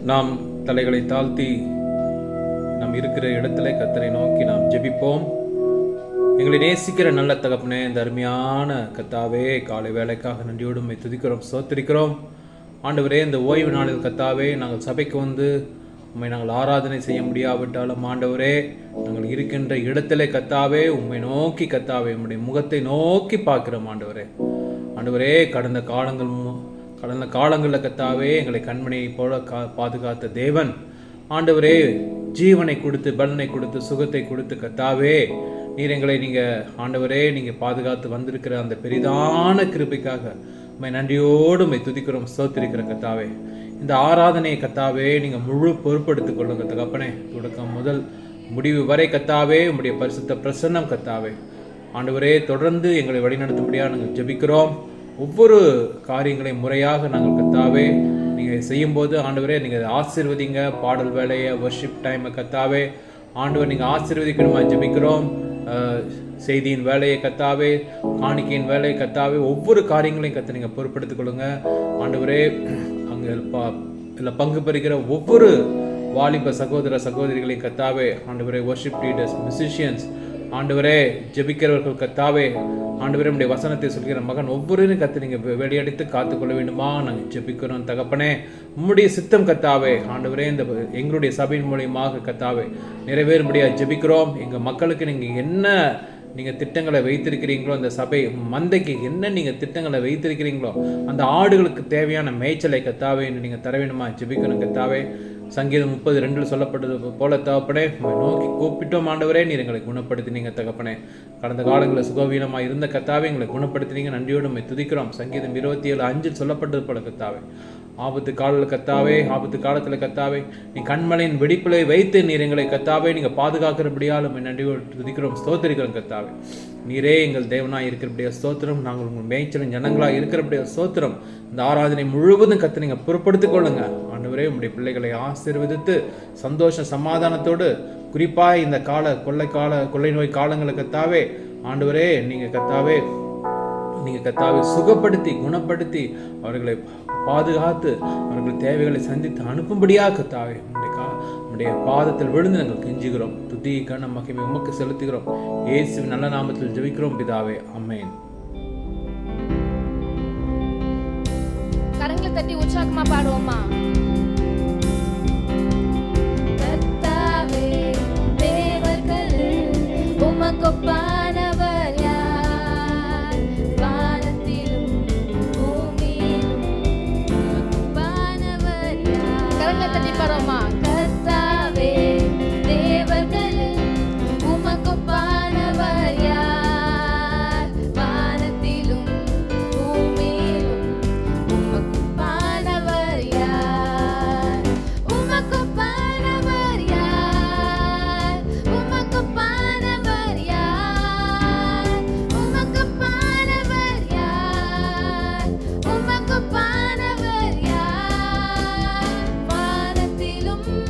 நாம் தலைகளை தாழ்த்தி நாம் இருக்கிற இடத்துல கத்தரை நோக்கி நாம் ஜெபிப்போம் எங்களை நேசிக்கிற நல்ல தகப்பனே இந்த அருமையான கத்தாவே காலை வேலைக்காக நன்றியோடு உம்மை துதிக்கிறோம் சோத்திரிக்கிறோம் ஆண்டவரே இந்த ஓய்வு நாளில் கத்தாவே நாங்கள் சபைக்கு வந்து உம்மை நாங்கள் ஆராதனை செய்ய முடியாவிட்டாலும் ஆண்டவரே நாங்கள் இருக்கின்ற இடத்திலே கத்தாவே உம்மை நோக்கி கத்தாவே உம்முடைய முகத்தை நோக்கி பார்க்கிறோம் ஆண்டவரே ஆண்டவரே கடந்த காலங்கள் மு- கடந்த காலங்களில் கத்தாவே எங்களை கண்மணியை போல கா பாதுகாத்த தேவன் ஆண்டவரே ஜீவனை கொடுத்து பலனை கொடுத்து சுகத்தை கொடுத்து கத்தாவே நீர் எங்களை நீங்க ஆண்டவரே நீங்க பாதுகாத்து வந்திருக்கிற அந்த பெரிதான கிருபைக்காக உம்மை நன்றியோடு உம்மை துதிக்கிறோம் சோத்திருக்கிற கத்தாவே இந்த ஆராதனையை கத்தாவே நீங்க முழு பொறுப்படுத்திக் கொள்ளுங்க தகப்பனே தொடக்கம் முதல் முடிவு வரை கத்தாவே உம்முடைய பரிசுத்த பிரசன்னம் கத்தாவே ஆண்டவரே தொடர்ந்து எங்களை வழிநடத்தும்படியாக நாங்கள் ஜெபிக்கிறோம் ஒவ்வொரு காரியங்களையும் முறையாக நாங்கள் கத்தாவே நீங்கள் செய்யும்போது ஆண்டவரே நீங்கள் ஆசீர்வதிங்க பாடல் வேலையை வர்ஷிப் டைமை கத்தாவே ஆண்டவர் நீங்கள் ஆசீர்வதிக்கணுமா ஜெபிக்கிறோம் அஹ், செய்தியின் வேலையை கத்தாவே காணிக்கையின் வேலையை கத்தாவே ஒவ்வொரு காரியங்களையும் கத்த நீங்கள் பொறுப்படுத்திக் கொள்ளுங்க ஆண்டவரே அங்கே பா இதில் பங்கு பெறுகிற ஒவ்வொரு வாலிப சகோதர சகோதரிகளை கத்தாவே ஆண்டவரே வர்ஷிப் லீடர்ஸ் மியூசிஷியன்ஸ் ஆண்டவரே ஜெபிக்கிறவர்கள் கத்தாவே ஆண்டவரே உடைய வசனத்தை சொல்கிற மகன் ஒவ்வொருவரும் கத்து நீங்க வெ- வெளியடித்து காத்துக்கொள்ள வேண்டுமா நாங்கள் ஜெபிக்கிறோம் தகப்பனே உம்முடைய சித்தம் கத்தாவே ஆண்டவரே இந்த எங்களுடைய சபையின் மூலியமாக கத்தாவே நிறைவேறும்படியா ஜெபிக்கிறோம் எங்க மக்களுக்கு நீங்க என்ன நீங்க திட்டங்களை வைத்திருக்கிறீங்களோ அந்த சபை மந்தைக்கு என்ன நீங்க திட்டங்களை வைத்திருக்கிறீங்களோ அந்த ஆடுகளுக்கு தேவையான மேய்ச்சலை கத்தாவே என்று நீங்க தர வேண்டுமா ஜெபிக்கணும் கத்தாவே சங்கீதம் முப்பது ரெண்டில் சொல்லப்பட்டது போல தகப்பனே உம்மை நோக்கி கூப்பிட்டோம் ஆண்டவரே நீர் எங்களை குணப்படுத்தினீங்க தகப்பனே கடந்த காலங்களில் சுகவீனமாக இருந்த கத்தாவே எங்களை குணப்படுத்தினீங்க நன்றியோடு உம்மை துதிக்கிறோம் சங்கீதம் இருபத்தி ஏழு அஞ்சில் சொல்லப்பட்டது போல கத்தாவே ஆபத்து காலில் கத்தாவே ஆபத்து காலத்தில் கத்தாவே நீ கண்மலையின் வெடிப்பிலை வைத்து நீர் எங்களை கத்தாவே நீங்கள் பாதுகாக்கிறபடியால் உம்மை நன்றியோடு துதிக்கிறோம் ஸ்தோத்திரிக்கிறோம் கத்தாவே நீரே எங்கள் தேவனாய் இருக்கிறபடியா ஸ்தோத்திரம் நாங்கள் உங்கள் மேய்ச்சலும் ஜனங்களாக இருக்கிறபடியா ஸ்தோத்திரம் இந்த ஆராதனை முழுவதும் கத்து நீங்கள் பொறுப்படுத்திக் கொள்ளுங்க ஆண்டவரே உம்முடைய பிள்ளைகளை ஆசீர்வதித்து சந்தோஷ சமாதானத்தோடு குறிப்பாக இந்த கால கொள்ளை கால கொள்ளை நோய் காலங்களை கத்தாவே ஆண்டவரே நீங்கள் கத்தாவே நீங்கள் கத்தாவை சுகப்படுத்தி குணப்படுத்தி அவர்களை பாதுகாத்து அவர்கள் தேவைகளை சந்தித்து அனுப்பும்படியாக கத்தாவே உங்களுடைய கா உங்களுடைய பாதத்தில் விழுந்து நாங்கள் கெஞ்சுகிறோம் துதி கன மகிமை உமக்கு செலுத்துகிறோம் இயேசுவின் நல்ல நாமத்தில் ஜெபிக்கிறோம் பிதாவே அம்மேன் கரங்களை தட்டி உற்சாகமா பாடுவோமா கர்த்தாவே, தேவர்கள் உமக்கொப்பானவர் யார்? வானத்திலும் பூமியிலும் உமக்கொப்பானவர் யார்? கரங்களை தட்டி பாடுவோமா கர்த்தாவே தேவர்கள் உமக்கொப்பானவர் யார்? வானத்திலும் பூமியிலும் உமக்குப்பானவர் யார் உமக்குப்பானவர் யார் உமக்குப்பானவர் யார் உமக்குப்பானவர் யார் உமக்குப்பானவர் யார் வானத்திலும்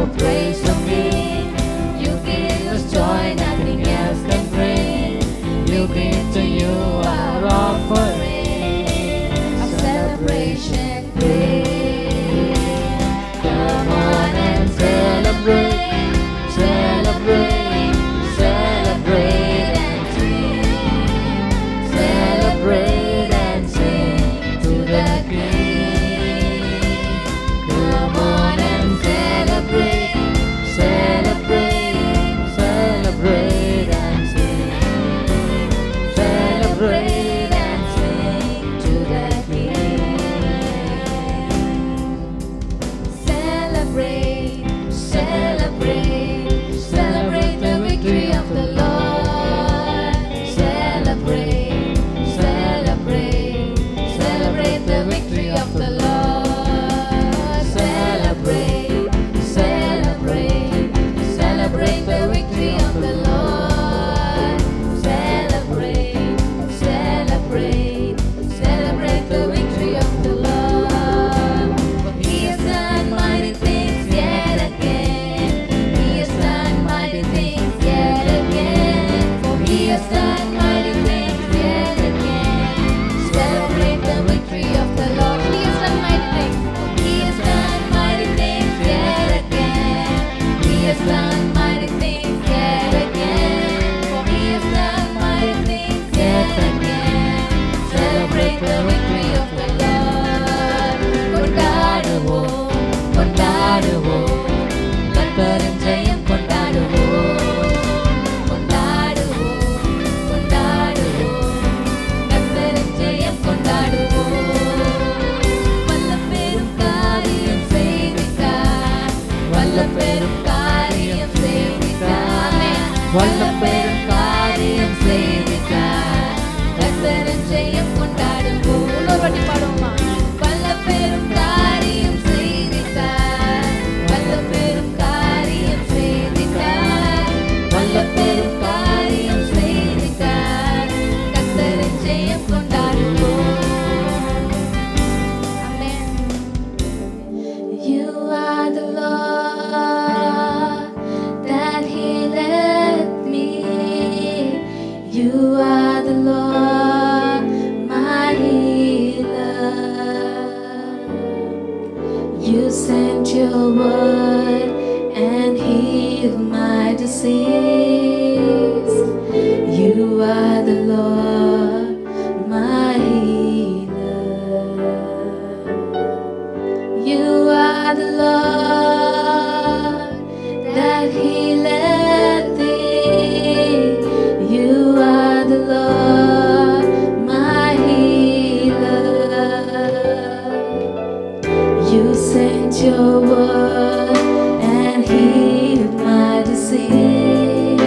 praise from me. You give us joy, nothing else can bring. You give to you our offering, a celebration great. Come on and celebrate, celebrate, celebrate and sing, celebrate and sing to the King. Come on and celebrate, celebrate, celebrate and sing, celebrate and sing to the King. Celebrate, celebrate, celebrate the victory of the Lord. Celebrate, celebrate, celebrate the victory of the Lord. Celebrate, celebrate, celebrate the victory of the Lord. Celebrate, celebrate, celebrate the victory of the Lord. For He has done mighty things yet again. He has done mighty things yet again. For He has done mighty things yet again. Celebrate the victory of the Lord. He has done mighty things. He has done mighty things yet again. He has done mighty things yet again. For He has done mighty things yet again. Celebrate the victory of the Lord. கொண்டாடுவோம் கொண்டாடுவோம் கர்த்தரின் ஜெயம் கொண்டாடுவோம் கொண்டாடுவோம் கொண்டாடுவோம் கர்த்தரின் ஜெயம் கொண்டாடுவோம் வல்ல பெரும் காரியம் செய்திட்டார் வல்ல பெரும் காரியம் செய்திட்டார் வல்ல பெரும் காரியம் செய்திட்டார் கர்த்தரின் ஜெயம் கொண்டாடுவோம் இன்னொரு வாட்டி பாடுவோமா வல்ல பெரும் காரியம் செய்திட்டார் வல்ல பெரும் காரியம் செய்திட்டார் வல்ல பெரும் காரியம் செய்திட்டார் கர்த்தரின் ஜெயம் கொண்டாடுவோம் ஆமென் You are the Lord that healeth me. You are the Lord, my healer. You sent your word and healed my disease. You are the Lord, my healer. You are the Lord that healeth thee. You are the Lord, my healer. You sent your word and healed my disease.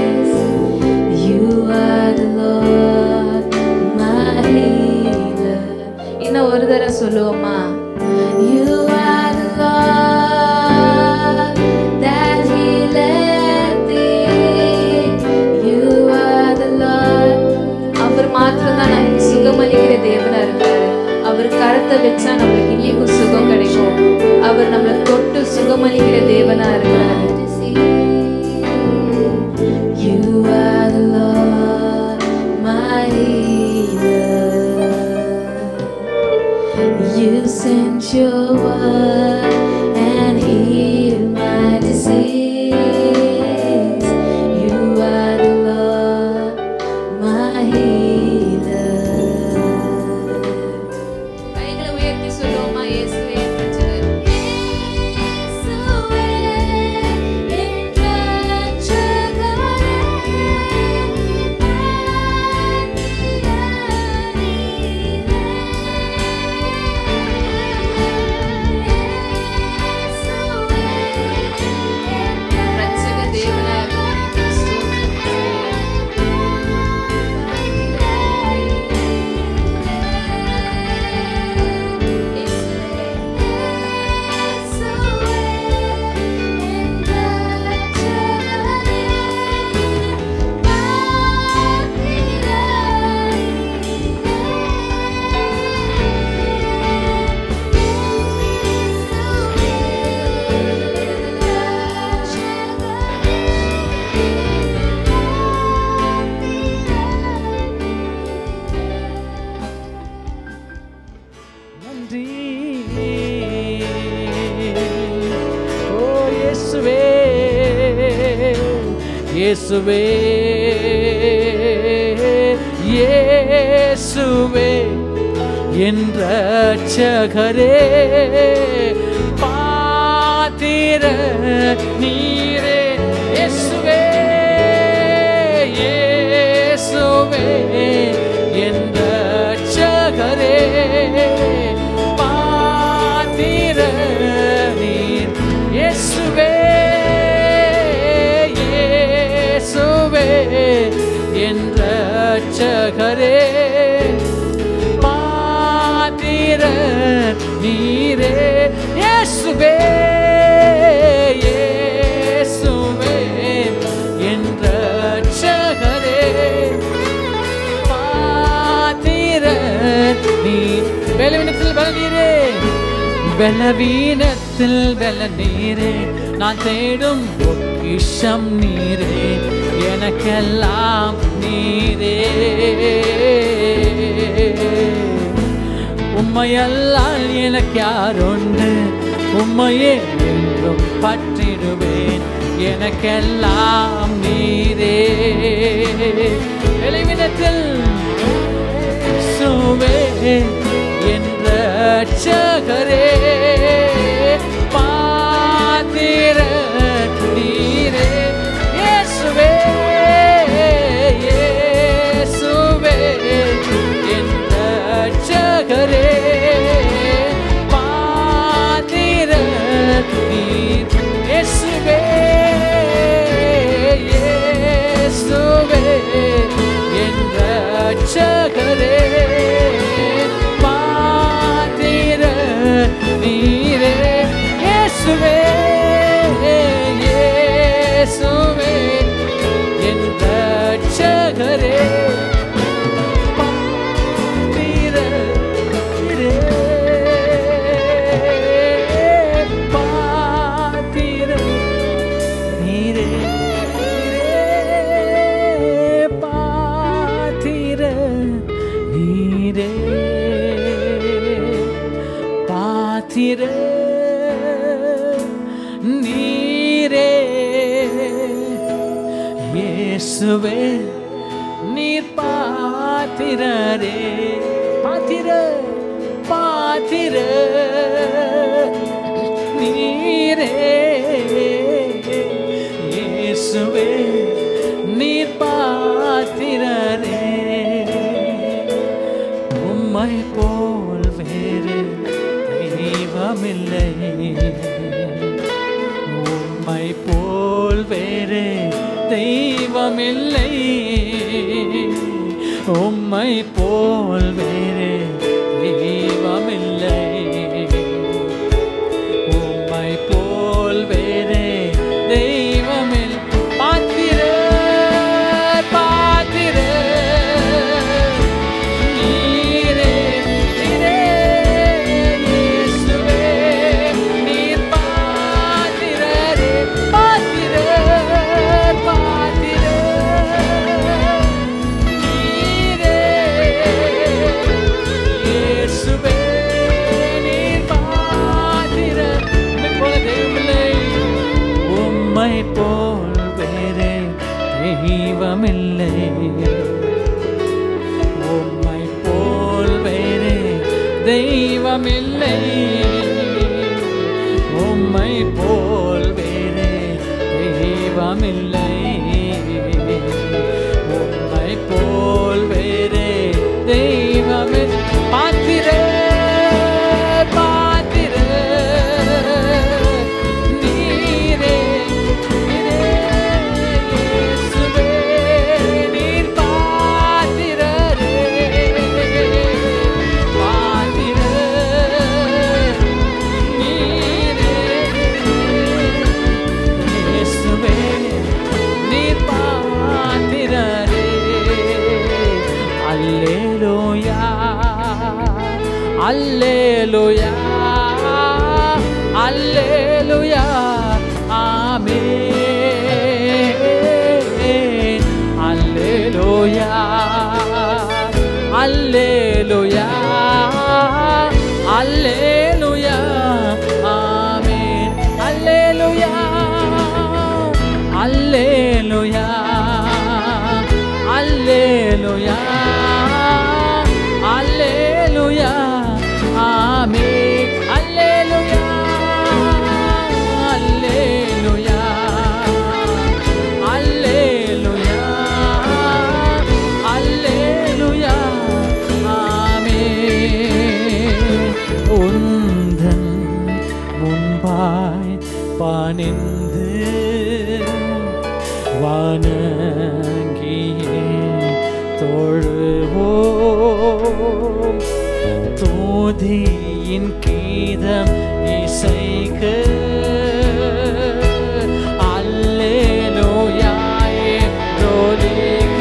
இயேசுவே இயேசுவே என்ற ரட்சகரே பாத்திர நீரே இயேசுவே இயேசுவே என்ற ரட்சகரே பாத்திர நீர் இயேசுவே இயேசுவே என்ற ரட்சகரே பாத்திர நீரே இயேசுவே இயேசுவே என்ற ரட்சகரே பாத்திர நீர் பலவீனத்தில் பல நீரே பலவீனத்தில் பல நீரே நான் தேடும் பொக்கிஷம் நீரே எனக்கெல்லாம் நீரே உம்மையல்லால் எனக்கு யாருண்டு உம்மையே என்றும் பற்றிடுவேன் எனக்கெல்லாம் நீரே வெளிவினத்தில் சுவே என்ற ரட்சகரே பாத்திர நீரே இயேசுவே இயேசுவே என்ற ரட்சகரே பாத்திர நீர் இயேசுவே இயேசுவே என்ற ரட்சகரே பாத்திர நீரே இயேசுவே இயேசுவே என்ற ரட்சகரே பாத்திர நீரே பாத்திர நீரே பாத்திர நீரே பாத்திர நீரே இயேசுவே நீர் பாத்திரரே பாத்திர பாத்திர நீரே இயேசுவே நீர் பாத்திரரே உம்மை போல் வேறு தெய்வமில்லை உம்மை போல் வேறு தெய்வமில்லை உம்மை போல் வேறு தெய்வமில்லை உம்மை போல் வேறு தெய்வமில் பாத்திர பாத்திர நீரே நீரே இயேசுவே நீர் பாத்திரரே பாத்திர பாத்திர நீரே இயேசுவே நீர் பாத்திர உம்மை போல தெய்வமில்லை உம்மை போல் வேறே தெய்வமில்லை உம்மை போல் வேறே தெய்வமில்லை உம்மை போல் வேறே தெய்வமில்லை பாத்திர பாத்திர நீரே நீரே இயேசுவே நீர் பாத்திரரே பாத்திர நீரே இயேசுவே நீர் பாத்திரரே அல்லேலூயா அல்லேலூயா அல்லேலூயா ஆமென் அல்லேலூயா அல்லேலூயா அல்லேலூயா ஆமென் அல்லேலூயா அல்லேலூயா பணிந்து வணங்கியே தொழுவோம் தூதியின் கீதம் இசைக்க அல்லேலூயாயே ரோலிக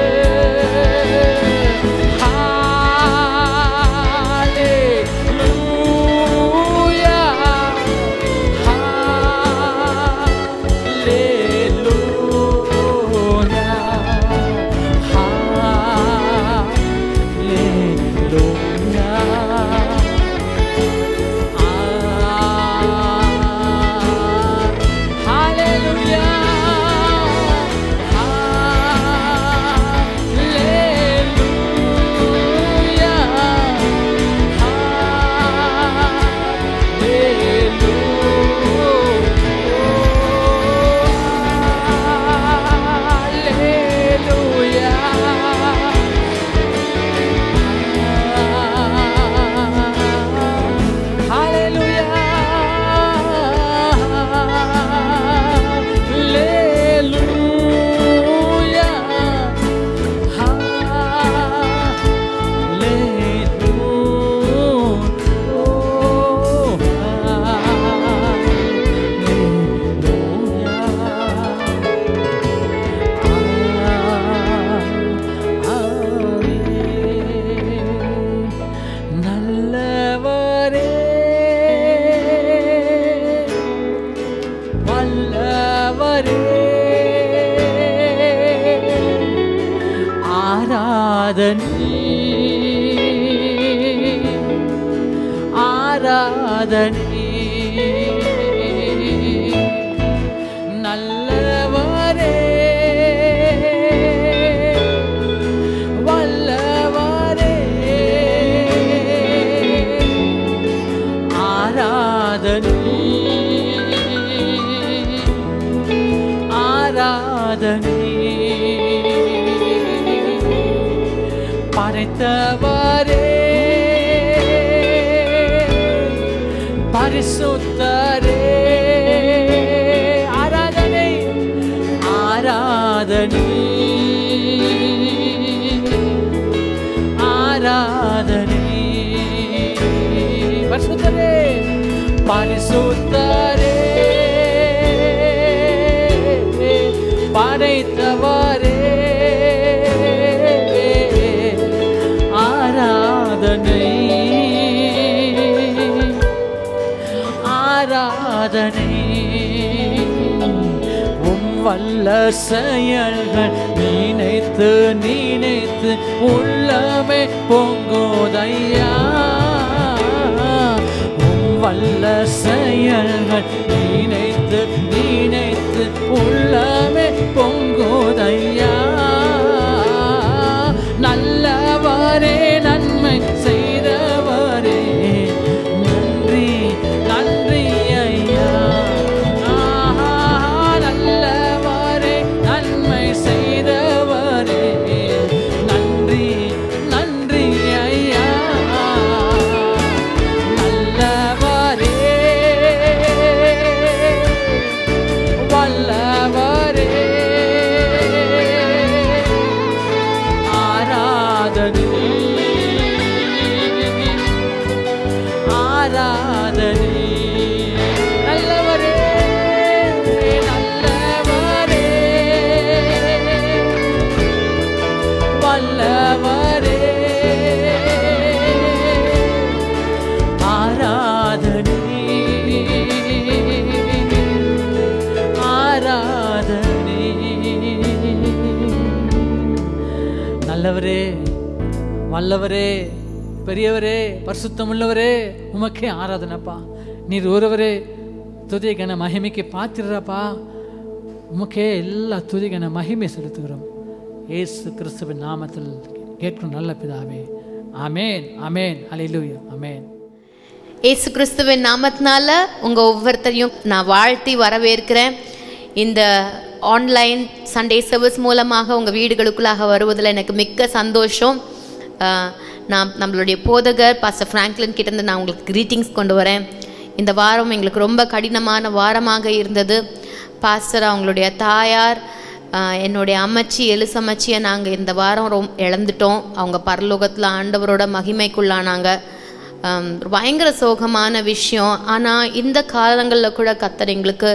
நல்லவரே வல்லவரே ஆராதனி ஆராதனி நல்லவரே வல்லவரே ஆராதனி ஆராதனி படைத்தவரே பரிசுத்தரே ஆராதனை ஆராதனை ஆராதனை பரிசுத்தரே பரிசுத்தரே படைத்தவரே ஆராதனை ஆராதனை உம் வல்ல செயல்கள் நினைத்து நினைத்து உள்ளமே பொங்குதையா உம் வல்ல செயல்கள் நினைத்து நினைத்து உள்ளமே பொங்குதையா நல்லவரே நன்மை செய்தவரே நன்றி நன்றி ஐயா ஆஹா, நல்லவரே நன்மை செய்தவரே நன்றி நன்றி ஐயா நல்லவரே வல்லவரே ஆராதனை ஆராதனை நல்லவரே நல்லவரே வல்லவரே ஆராதனை ஆராதனை நல்லவரே வல்லவரே பெரியவரே பரிசுத்தமுள்ளவரே உமக்கே ஆராதனப்பா நீர் ஒருவரே துதிகன மகிமைக்கு பாத்திரப்பா உமக்கே எல்லா துதிகன மகிமை செலுத்துகிறோம் இயேசு கிறிஸ்துவின் நாமத்தில் கேட்கும் நல்ல பிதாவே ஆமேன் ஆமேன் அல்லேலூயா ஆமேன் இயேசு கிறிஸ்துவின் நாமத்தினால உங்க ஒவ்வொருத்தரையும் நான் வாழ்த்தி வரவேற்கிறேன் இந்த ஆன்லைன் சண்டே சர்வீஸ் மூலமாக உங்க வீடுகளுக்குள்ளாக வருவதில் எனக்கு மிக்க சந்தோஷம் ஆஹ், நான் நம்மளுடைய போதகர் பாஸ்டர் ஃப்ராங்க்லின் கிட்ட இருந்து நான் உங்களுக்கு கிரீட்டிங்ஸ் கொண்டு வரேன் இந்த வாரம் எங்களுக்கு ரொம்ப கடினமான வாரமாக இருந்தது பாஸ்டர் அவங்களுடைய தாயார் ஆஹ், என்னுடைய அம்மச்சி எலுசம்மச்சியை நாங்கள் இந்த வாரம் ரொம் இழந்துட்டோம் அவங்க பரலோகத்தில் ஆண்டவரோட மகிமைக்குள்ளானாங்க ஆம், பயங்கர சோகமான விஷயம் ஆனால் இந்த காலங்களில் கூட கத்தர் எங்களுக்கு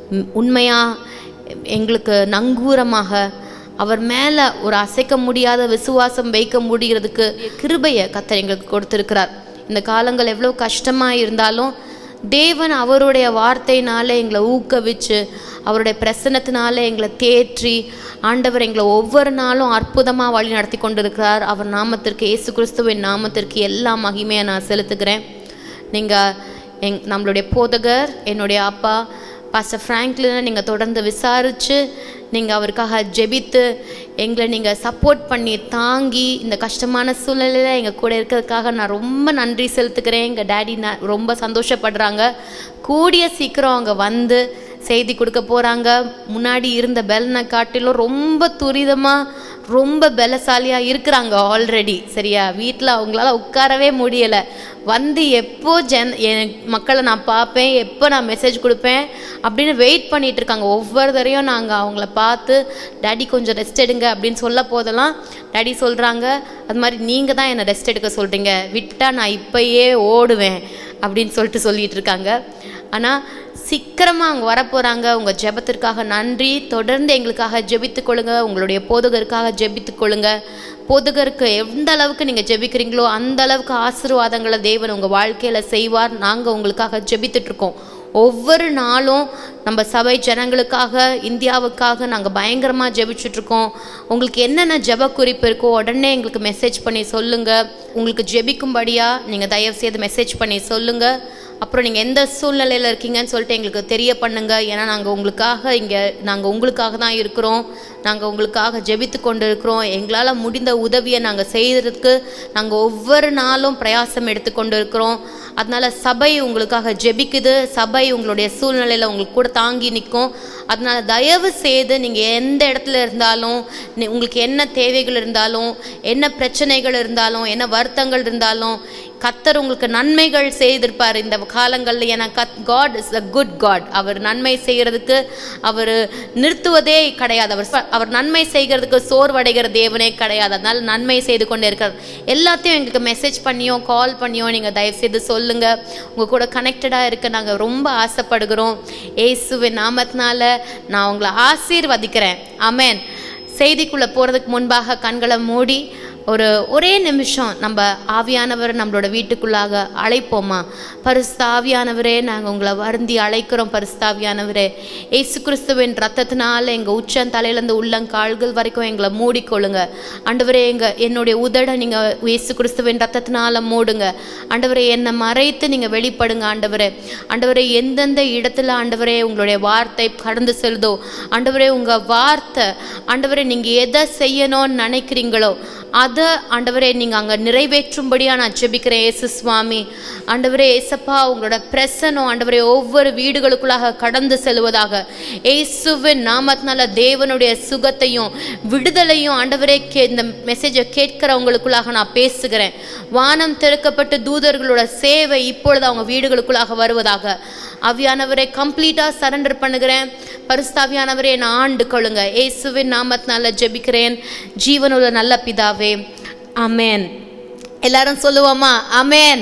உண்மையாக எங்களுக்கு நங்கூரமாக அவர் மேலே ஒரு அசைக்க முடியாத விசுவாசம் வைக்க முடிகிறதுக்கு கிருபையை கத்தர் எங்களுக்கு கொடுத்துருக்கிறார் இந்த காலங்கள் எவ்வளோ கஷ்டமாக இருந்தாலும் தேவன் அவருடைய வார்த்தையினால எங்களை ஊக்குவிச்சு அவருடைய பிரசன்னத்தினால எங்களை தேற்றி ஆண்டவர் எங்களை ஒவ்வொரு நாளும் அற்புதமாக வழி நடத்தி கொண்டிருக்கிறார் அவர் நாமத்திற்கு இயேசு கிறிஸ்துவின் நாமத்திற்கு எல்லா மகிமையை நான் செலுத்துகிறேன் நீங்கள் எங் நம்மளுடைய போதகர் என்னுடைய அப்பா பாஸ்டர் ஃப்ராங்க்லினை நீங்கள் தொடர்ந்து விசாரித்து நீங்கள் அவருக்காக ஜெபித்து எங்களை நீங்கள் சப்போர்ட் பண்ணி தாங்கி இந்த கஷ்டமான சூழ்நிலையில் எங்கள் கூட இருக்கிறதுக்காக நான் ரொம்ப நன்றி செலுத்துக்கிறேன் எங்கள் டேடி நான் ரொம்ப சந்தோஷப்படுறாங்க கூடிய சீக்கிரம் அவங்க வந்து செய்தி கொடுக்க போகிறாங்க முன்னாடி இருந்த பெலனை காட்டிலும் ரொம்ப துரிதமாக ரொம்ப பலசாலியாக இருக்கிறாங்க ஆல்ரெடி சரியா வீட்டில் அவங்களால உட்காரவே முடியலை வந்து எப்போ ஜன் என் மக்களை நான் பார்ப்பேன் எப்போ நான் மெசேஜ் கொடுப்பேன் அப்படின்னு வெயிட் பண்ணிட்டு இருக்காங்க ஒவ்வொரு தரையும் நாங்கள் அவங்கள பார்த்து டாடி கொஞ்சம் ரெஸ்ட் எடுங்க அப்படின்னு சொல்ல போதெல்லாம் டாடி சொல்கிறாங்க அது மாதிரி நீங்கள் தான் என்னை ரெஸ்ட் எடுக்க சொல்கிறீங்க விட்டால் நான் இப்பயே ஓடுவேன் அப்படின்னு சொல்லிட்டு சொல்லிட்டு இருக்காங்க ஆனால் சீக்கிரமாக அவங்க வரப்போகிறாங்க உங்கள் ஜெபத்திற்காக நன்றி தொடர்ந்து எங்களுக்காக ஜெபித்து கொள்ளுங்க உங்களுடைய போதகருக்காக ஜெபித்து கொள்ளுங்க போதகருக்கு எந்த அளவுக்கு நீங்கள் ஜெபிக்கிறீங்களோ அந்த அளவுக்கு ஆசீர்வாதங்களை தேவன் உங்கள் வாழ்க்கையில் செய்வார் நாங்கள் உங்களுக்காக ஜெபித்துட்டு இருக்கோம் ஒவ்வொரு நாளும் நம்ம சபை ஜனங்களுக்காக இந்தியாவுக்காக நாங்கள் பயங்கரமாக ஜெபிச்சுட்ருக்கோம் உங்களுக்கு என்னென்ன ஜெப குறிப்பு இருக்கோ உடனே எங்களுக்கு மெசேஜ் பண்ணி சொல்லுங்கள் உங்களுக்கு ஜெபிக்கும்படியாக நீங்கள் தயவு செய்து மெசேஜ் பண்ணி சொல்லுங்கள் அப்புறம் நீங்கள் எந்த சூழ்நிலையில் இருக்கீங்கன்னு சொல்லிட்டு எங்களுக்கு தெரிய பண்ணுங்க ஏன்னா நாங்கள் உங்களுக்காக இங்கே நாங்கள் உங்களுக்காக தான் இருக்கிறோம் நாங்கள் உங்களுக்காக ஜெபித்து கொண்டு இருக்கிறோம் எங்களால் முடிந்த உதவியை நாங்கள் செய்கிறதுக்கு நாங்கள் ஒவ்வொரு நாளும் பிரயாசம் எடுத்துக்கொண்டு இருக்கிறோம் அதனால சபை உங்களுக்காக ஜெபிக்குது சபை உங்களுடைய சூழ்நிலையில் உங்களுக்கு கூட தாங்கி நிற்கும் அதனால தயவு செய்து நீங்கள் எந்த இடத்துல இருந்தாலும் நீ- உங்களுக்கு என்ன தேவைகள் இருந்தாலும் என்ன பிரச்சனைகள் இருந்தாலும் என்ன வருத்தங்கள் இருந்தாலும் கத்தர் உங்களுக்கு நன்மைகள் செய்திருப்பார் இந்த காலங்களில் ஏன்னா கத் God is a good God அவர் நன்மை செய்கிறதுக்கு அவர் நிறுத்துவதே கிடையாது அவர் ச- அவர் நன்மை செய்கிறதுக்கு சோர்வடைகிற தேவனே கிடையாது அதனால நன்மை செய்து கொண்டே இருக்கார் எல்லாத்தையும் எங்களுக்கு மெசேஜ் பண்ணியோ கால் பண்ணியோ நீங்கள் தயவு செய்து சொல்லுங்கள் உங்கள் கூட கனெக்டடாக இருக்க நாங்கள் ரொம்ப ஆசைப்படுகிறோம் ஏசுவின் நாமத்தினால நான் உங்களை ஆசீர்வதிக்கிறேன் ஆமென் செய்திக்குள்ளே போகிறதுக்கு முன்பாக கண்களை மூடி ஒரு ஒரே நிமிஷம் நம்ம ஆவியானவர் நம்மளோட வீட்டுக்குள்ளாக அழைப்போமா பரிசுத்த ஆவியானவரே நாங்கள் உங்களை வருந்தி அழைக்கிறோம் பரிசுத்த ஆவியானவரே ஏசு கிறிஸ்துவின் ரத்தத்தினால எங்கள் உச்சம் தலையிலேருந்து உள்ளங்கால்கள் வரைக்கும் எங்களை மூடிக்கொள்ளுங்க ஆண்டவரே எங்கள் என்னுடைய உதட நீங்கள் இயேசு கிறிஸ்துவின் ரத்தத்தினால மூடுங்க ஆண்டவரே என்னை மறைத்து நீங்கள் வெளிப்படுங்க ஆண்டவரே ஆண்டவரே எந்தெந்த இடத்துல ஆண்டவரே உங்களுடைய வார்த்தை கடந்து செல்லுதோ ஆண்டவரே உங்கள் வார்த்தை ஆண்டவரே நீங்கள் எதை செய்யணும்னு நினைக்கிறீங்களோ அதை ஆண்டவரே நீங்கள் அங்கே நிறைவேற்றும்படியாக நான் ஜெபிக்கிறேன் ஏசு சுவாமி ஆண்டவரே ஏசப்பா உங்களோட பிரசனம் ஆண்டவரே ஒவ்வொரு வீடுகளுக்குள்ளாக கடந்து செல்வதாக ஏசுவின் நாமத்தினால தேவனுடைய சுகத்தையும் விடுதலையும் ஆண்டவரே கே இந்த மெசேஜை கேட்கிறவங்களுக்குள்ளாக நான் பேசுகிறேன் வானம் திறக்கப்பட்டு தூதர்களோட சேவை இப்பொழுது அவங்க வீடுகளுக்குள்ளாக வருவதாக அவியானவரை கம்ப்ளீட்டாக சரண்டர் பண்ணுகிறேன் பரிசுத்தாவியானவரே நான் ஆண்டு கொள்ளுங்க இயேசுவின் நாமத்தினால ஜெபிக்கிறேன் ஜீவனுள்ள நல்ல பிதாவே அமேன் எல்லாரும் சொல்லுவோமா அமேன்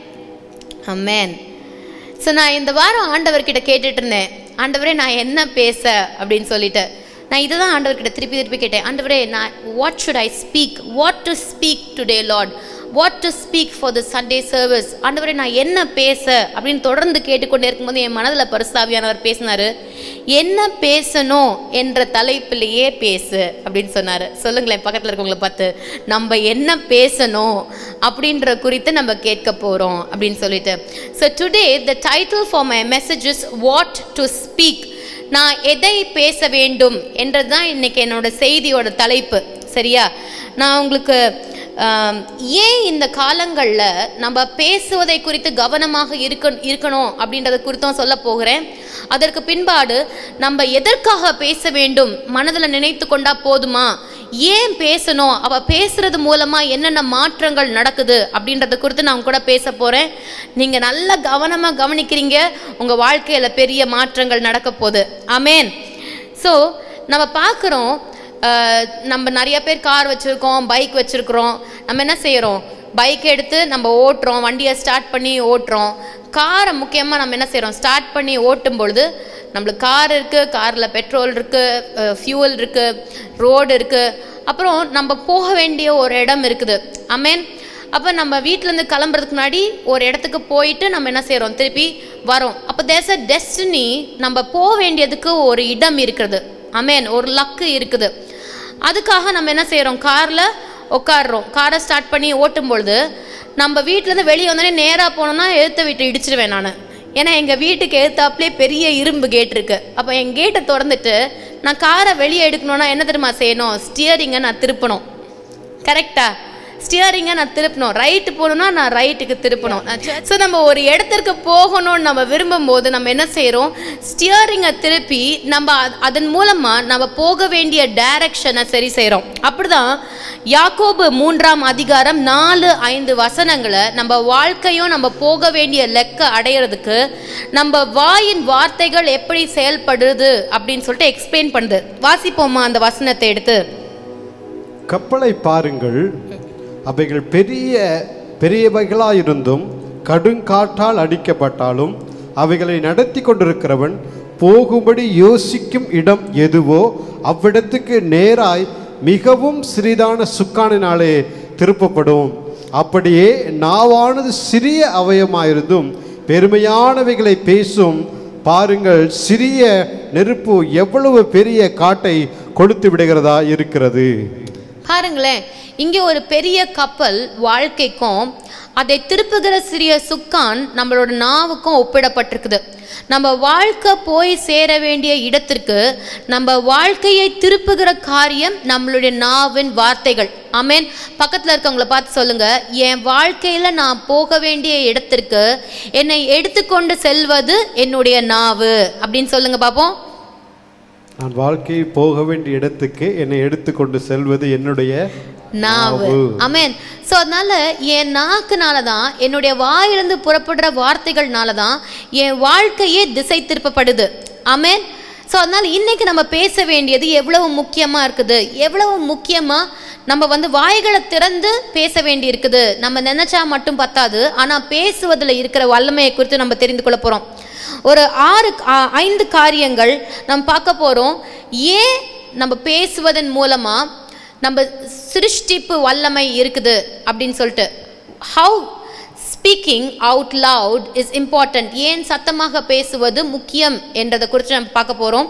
அமேன் ஸோ நான் இந்த வாரம் ஆண்டவர்கிட்ட கேட்டுட்டு இருந்தேன் ஆண்டவரே நான் என்ன பேச அப்படின்னு சொல்லிட்டு நான் இதை தான் ஆண்டவர்கிட்ட திருப்பி திருப்பி கேட்டேன் ஆண்டவரே நான் what should I speak what to speak today lord what to speak for the Sunday service ஆண்டவரே நான் என்ன பேச அப்படின்னு தொடர்ந்து கேட்டுக்கொண்டே இருக்கும்போது என் மனதில் பரிசுத்தாவியானவர் பேசினாரு என்ன பேசணும் என்ற தலைப்பிலேயே பேசு அப்படின்னு சொன்னார் சொல்லுங்களேன் பக்கத்தில் இருக்கவங்கள பார்த்து நம்ம என்ன பேசணும் அப்படின்ற குறித்து நம்ம கேட்க போகிறோம் அப்படின்னு சொல்லிட்டு so today the title for my message is what to speak நான் எதை பேச வேண்டும் என்றது தான் இன்னைக்கு என்னோட செய்தியோட தலைப்பு சரியா நான் உங்களுக்கு ஆம், ஏன் இந்த காலங்களில் நம்ம பேசுவதை குறித்து கவனமாக இருக்க இருக்கணும் அப்படின்றத குறித்தும் சொல்ல போகிறேன் அதற்கு பின்பாடு நம்ம எதற்காக பேச வேண்டும் மனதில் நினைத்து கொண்டா போதுமா ஏன் பேசணும் அவ பேசுறது மூலமா என்னென்ன மாற்றங்கள் நடக்குது அப்படின்றத குறித்து நான் உங்க கூட பேச போறேன் நீங்க நல்லா கவனமா கவனிக்கிறீங்க உங்க வாழ்க்கையில பெரிய மாற்றங்கள் நடக்க போகுது ஆமேன் ஸோ நம்ம பார்க்குறோம் நம்ம நிறைய பேர் கார் வச்சுருக்கோம் பைக் வச்சுருக்குறோம் நம்ம என்ன செய்கிறோம் பைக் எடுத்து நம்ம ஓட்டுறோம் வண்டியை ஸ்டார்ட் பண்ணி ஓட்டுறோம் காரை முக்கியமாக நம்ம என்ன செய்கிறோம் ஸ்டார்ட் பண்ணி ஓட்டும் பொழுது நம்மளுக்கு கார் இருக்குது காரில் பெட்ரோல் இருக்குது ஃபியூவல் இருக்குது ரோடு இருக்குது அப்புறம் நம்ம போக வேண்டிய ஒரு இடம் இருக்குது அமேன் அப்போ நம்ம வீட்டிலேருந்து கிளம்புறதுக்கு முன்னாடி ஒரு இடத்துக்கு போயிட்டு நம்ம என்ன செய்கிறோம் திருப்பி வரோம் அப்போ தேர்ஸ் அ டெஸ்டினி நம்ம போக வேண்டியதுக்கு ஒரு இடம் இருக்குது அமேன் ஒரு லக்கு இருக்குது அதுக்காக நம்ம என்ன செய்கிறோம் காரில் உட்காடுறோம் காரை ஸ்டார்ட் பண்ணி ஓட்டும் பொழுது நம்ம வீட்டிலேருந்து வெளியே வந்தோடனே நேராக போனோம்னா எழுத்த வீட்டை இடிச்சிடுவேன் நான் ஏன்னா எங்கள் வீட்டுக்கு எழுத்தாப்புலேயே பெரிய இரும்பு கேட் இருக்கு அப்போ என் கேட்டை திறந்துட்டு நான் காரை வெளியே எடுக்கணும்னா என்ன தெரியுமா செய்யணும் ஸ்டியரிங்கை நான் திருப்பணும் கரெக்டா ஸ்டியரிங்கை நான் திருப்பணும் ரைட்டு போகணும்னா நான் ரைட்டுக்கு திருப்பணும் ஸோ நம்ம ஒரு இடத்திற்கு போகணும்னு நம்ம விரும்பும் போது நம்ம என்ன செய்கிறோம் ஸ்டியரிங்கை திருப்பி நம்ம அ- அதன் மூலமாக நம்ம போக வேண்டிய டைரக்ஷனை சரி செய்கிறோம் அப்படிதான் யாக்கோபு மூன்றாம் அதிகாரம் நாலு ஐந்து வசனங்களை நம்ம வாழ்க்கையும் நம்ம போக வேண்டிய லெக்க அடையிறதுக்கு நம்ம வாயின் வார்த்தைகள் எப்படி செயல்படுது அப்படின்னு சொல்லிட்டு எக்ஸ்பிளைன் பண்ணுது வாசிப்போமா அந்த வசனத்தை எடுத்து கப்பலை பாருங்கள் அவைகள் பெரிய பெரியவைகளாயிருந்தும் கடுங்காற்றால் அடிக்கப்பட்டாலும் அவைகளை நடத்தி கொண்டிருக்கிறவன் போகும்படி யோசிக்கும் இடம் எதுவோ அவ்விடத்துக்கு நேராய் மிகவும் சிறிதான சுக்கானினாலே திருப்பப்படும் அப்படியே நாவானது சிறிய அவயமாயிருந்தும் பெருமையானவைகளை பேசும் பாருங்கள் சிறிய நெருப்பு எவ்வளவு பெரிய காட்டை கொளுத்து விடுகிறதா இருக்கிறது பாருங்களேன் இங்கே ஒரு பெரிய கப்பல் வாழ்க்கைக்கும் அதை திருப்புகிற சிறிய சுக்கான் நம்மளோட நாவுக்கும் ஒப்பிடப்பட்டிருக்குது நம்ம வாழ்க்கை போய் சேர வேண்டிய இடத்திற்கு நம்ம வாழ்க்கையை திருப்புகிற காரியம் நம்மளுடைய நாவின் வார்த்தைகள் ஆமென் பக்கத்தில் இருக்கவங்கள பார்த்து சொல்லுங்க என் வாழ்க்கையில் நான் போக வேண்டிய இடத்திற்கு என்னை எடுத்துக்கொண்டு செல்வது என்னுடைய நாவு அப்படின்னு சொல்லுங்க பார்ப்போம் நான் வாழ்க்கையை போக வேண்டிய இடத்துக்கு என்னை எடுத்துக்கொண்டு செல்வது என்னுடைய நாவு நாவு. அமேன் ஸோ அதனால என் நாக்குனால தான் என்னுடைய வாயிலிருந்து புறப்படுற வார்த்தைகள்னால தான் என் வாழ்க்கையே திசை திருப்பப்படுது அமேன் ஸோ அதனால இன்னைக்கு நம்ம பேச வேண்டியது எவ்வளவு முக்கியமாக இருக்குது எவ்வளவு முக்கியமாக நம்ம வந்து வாய்களை திறந்து பேச வேண்டி இருக்குது நம்ம நினைச்சா மட்டும் பத்தாது ஆனால் பேசுவதில் இருக்கிற வல்லமையை குறித்து நம்ம தெரிந்து கொள்ள போகிறோம் ஒரு ஆறு ஆ- ஐந்து காரியங்கள் நம்ம பார்க்க போகிறோம் ஏன் நம்ம பேசுவதன் மூலமாக நம்ம சிருஷ்டிப்பு வல்லமை இருக்குது அப்படின்னு சொல்லிட்டு how speaking out loud is important ஏன் சத்தமாக பேசுவது முக்கியம் என்றதை குறித்து நம்ம பார்க்க போகிறோம்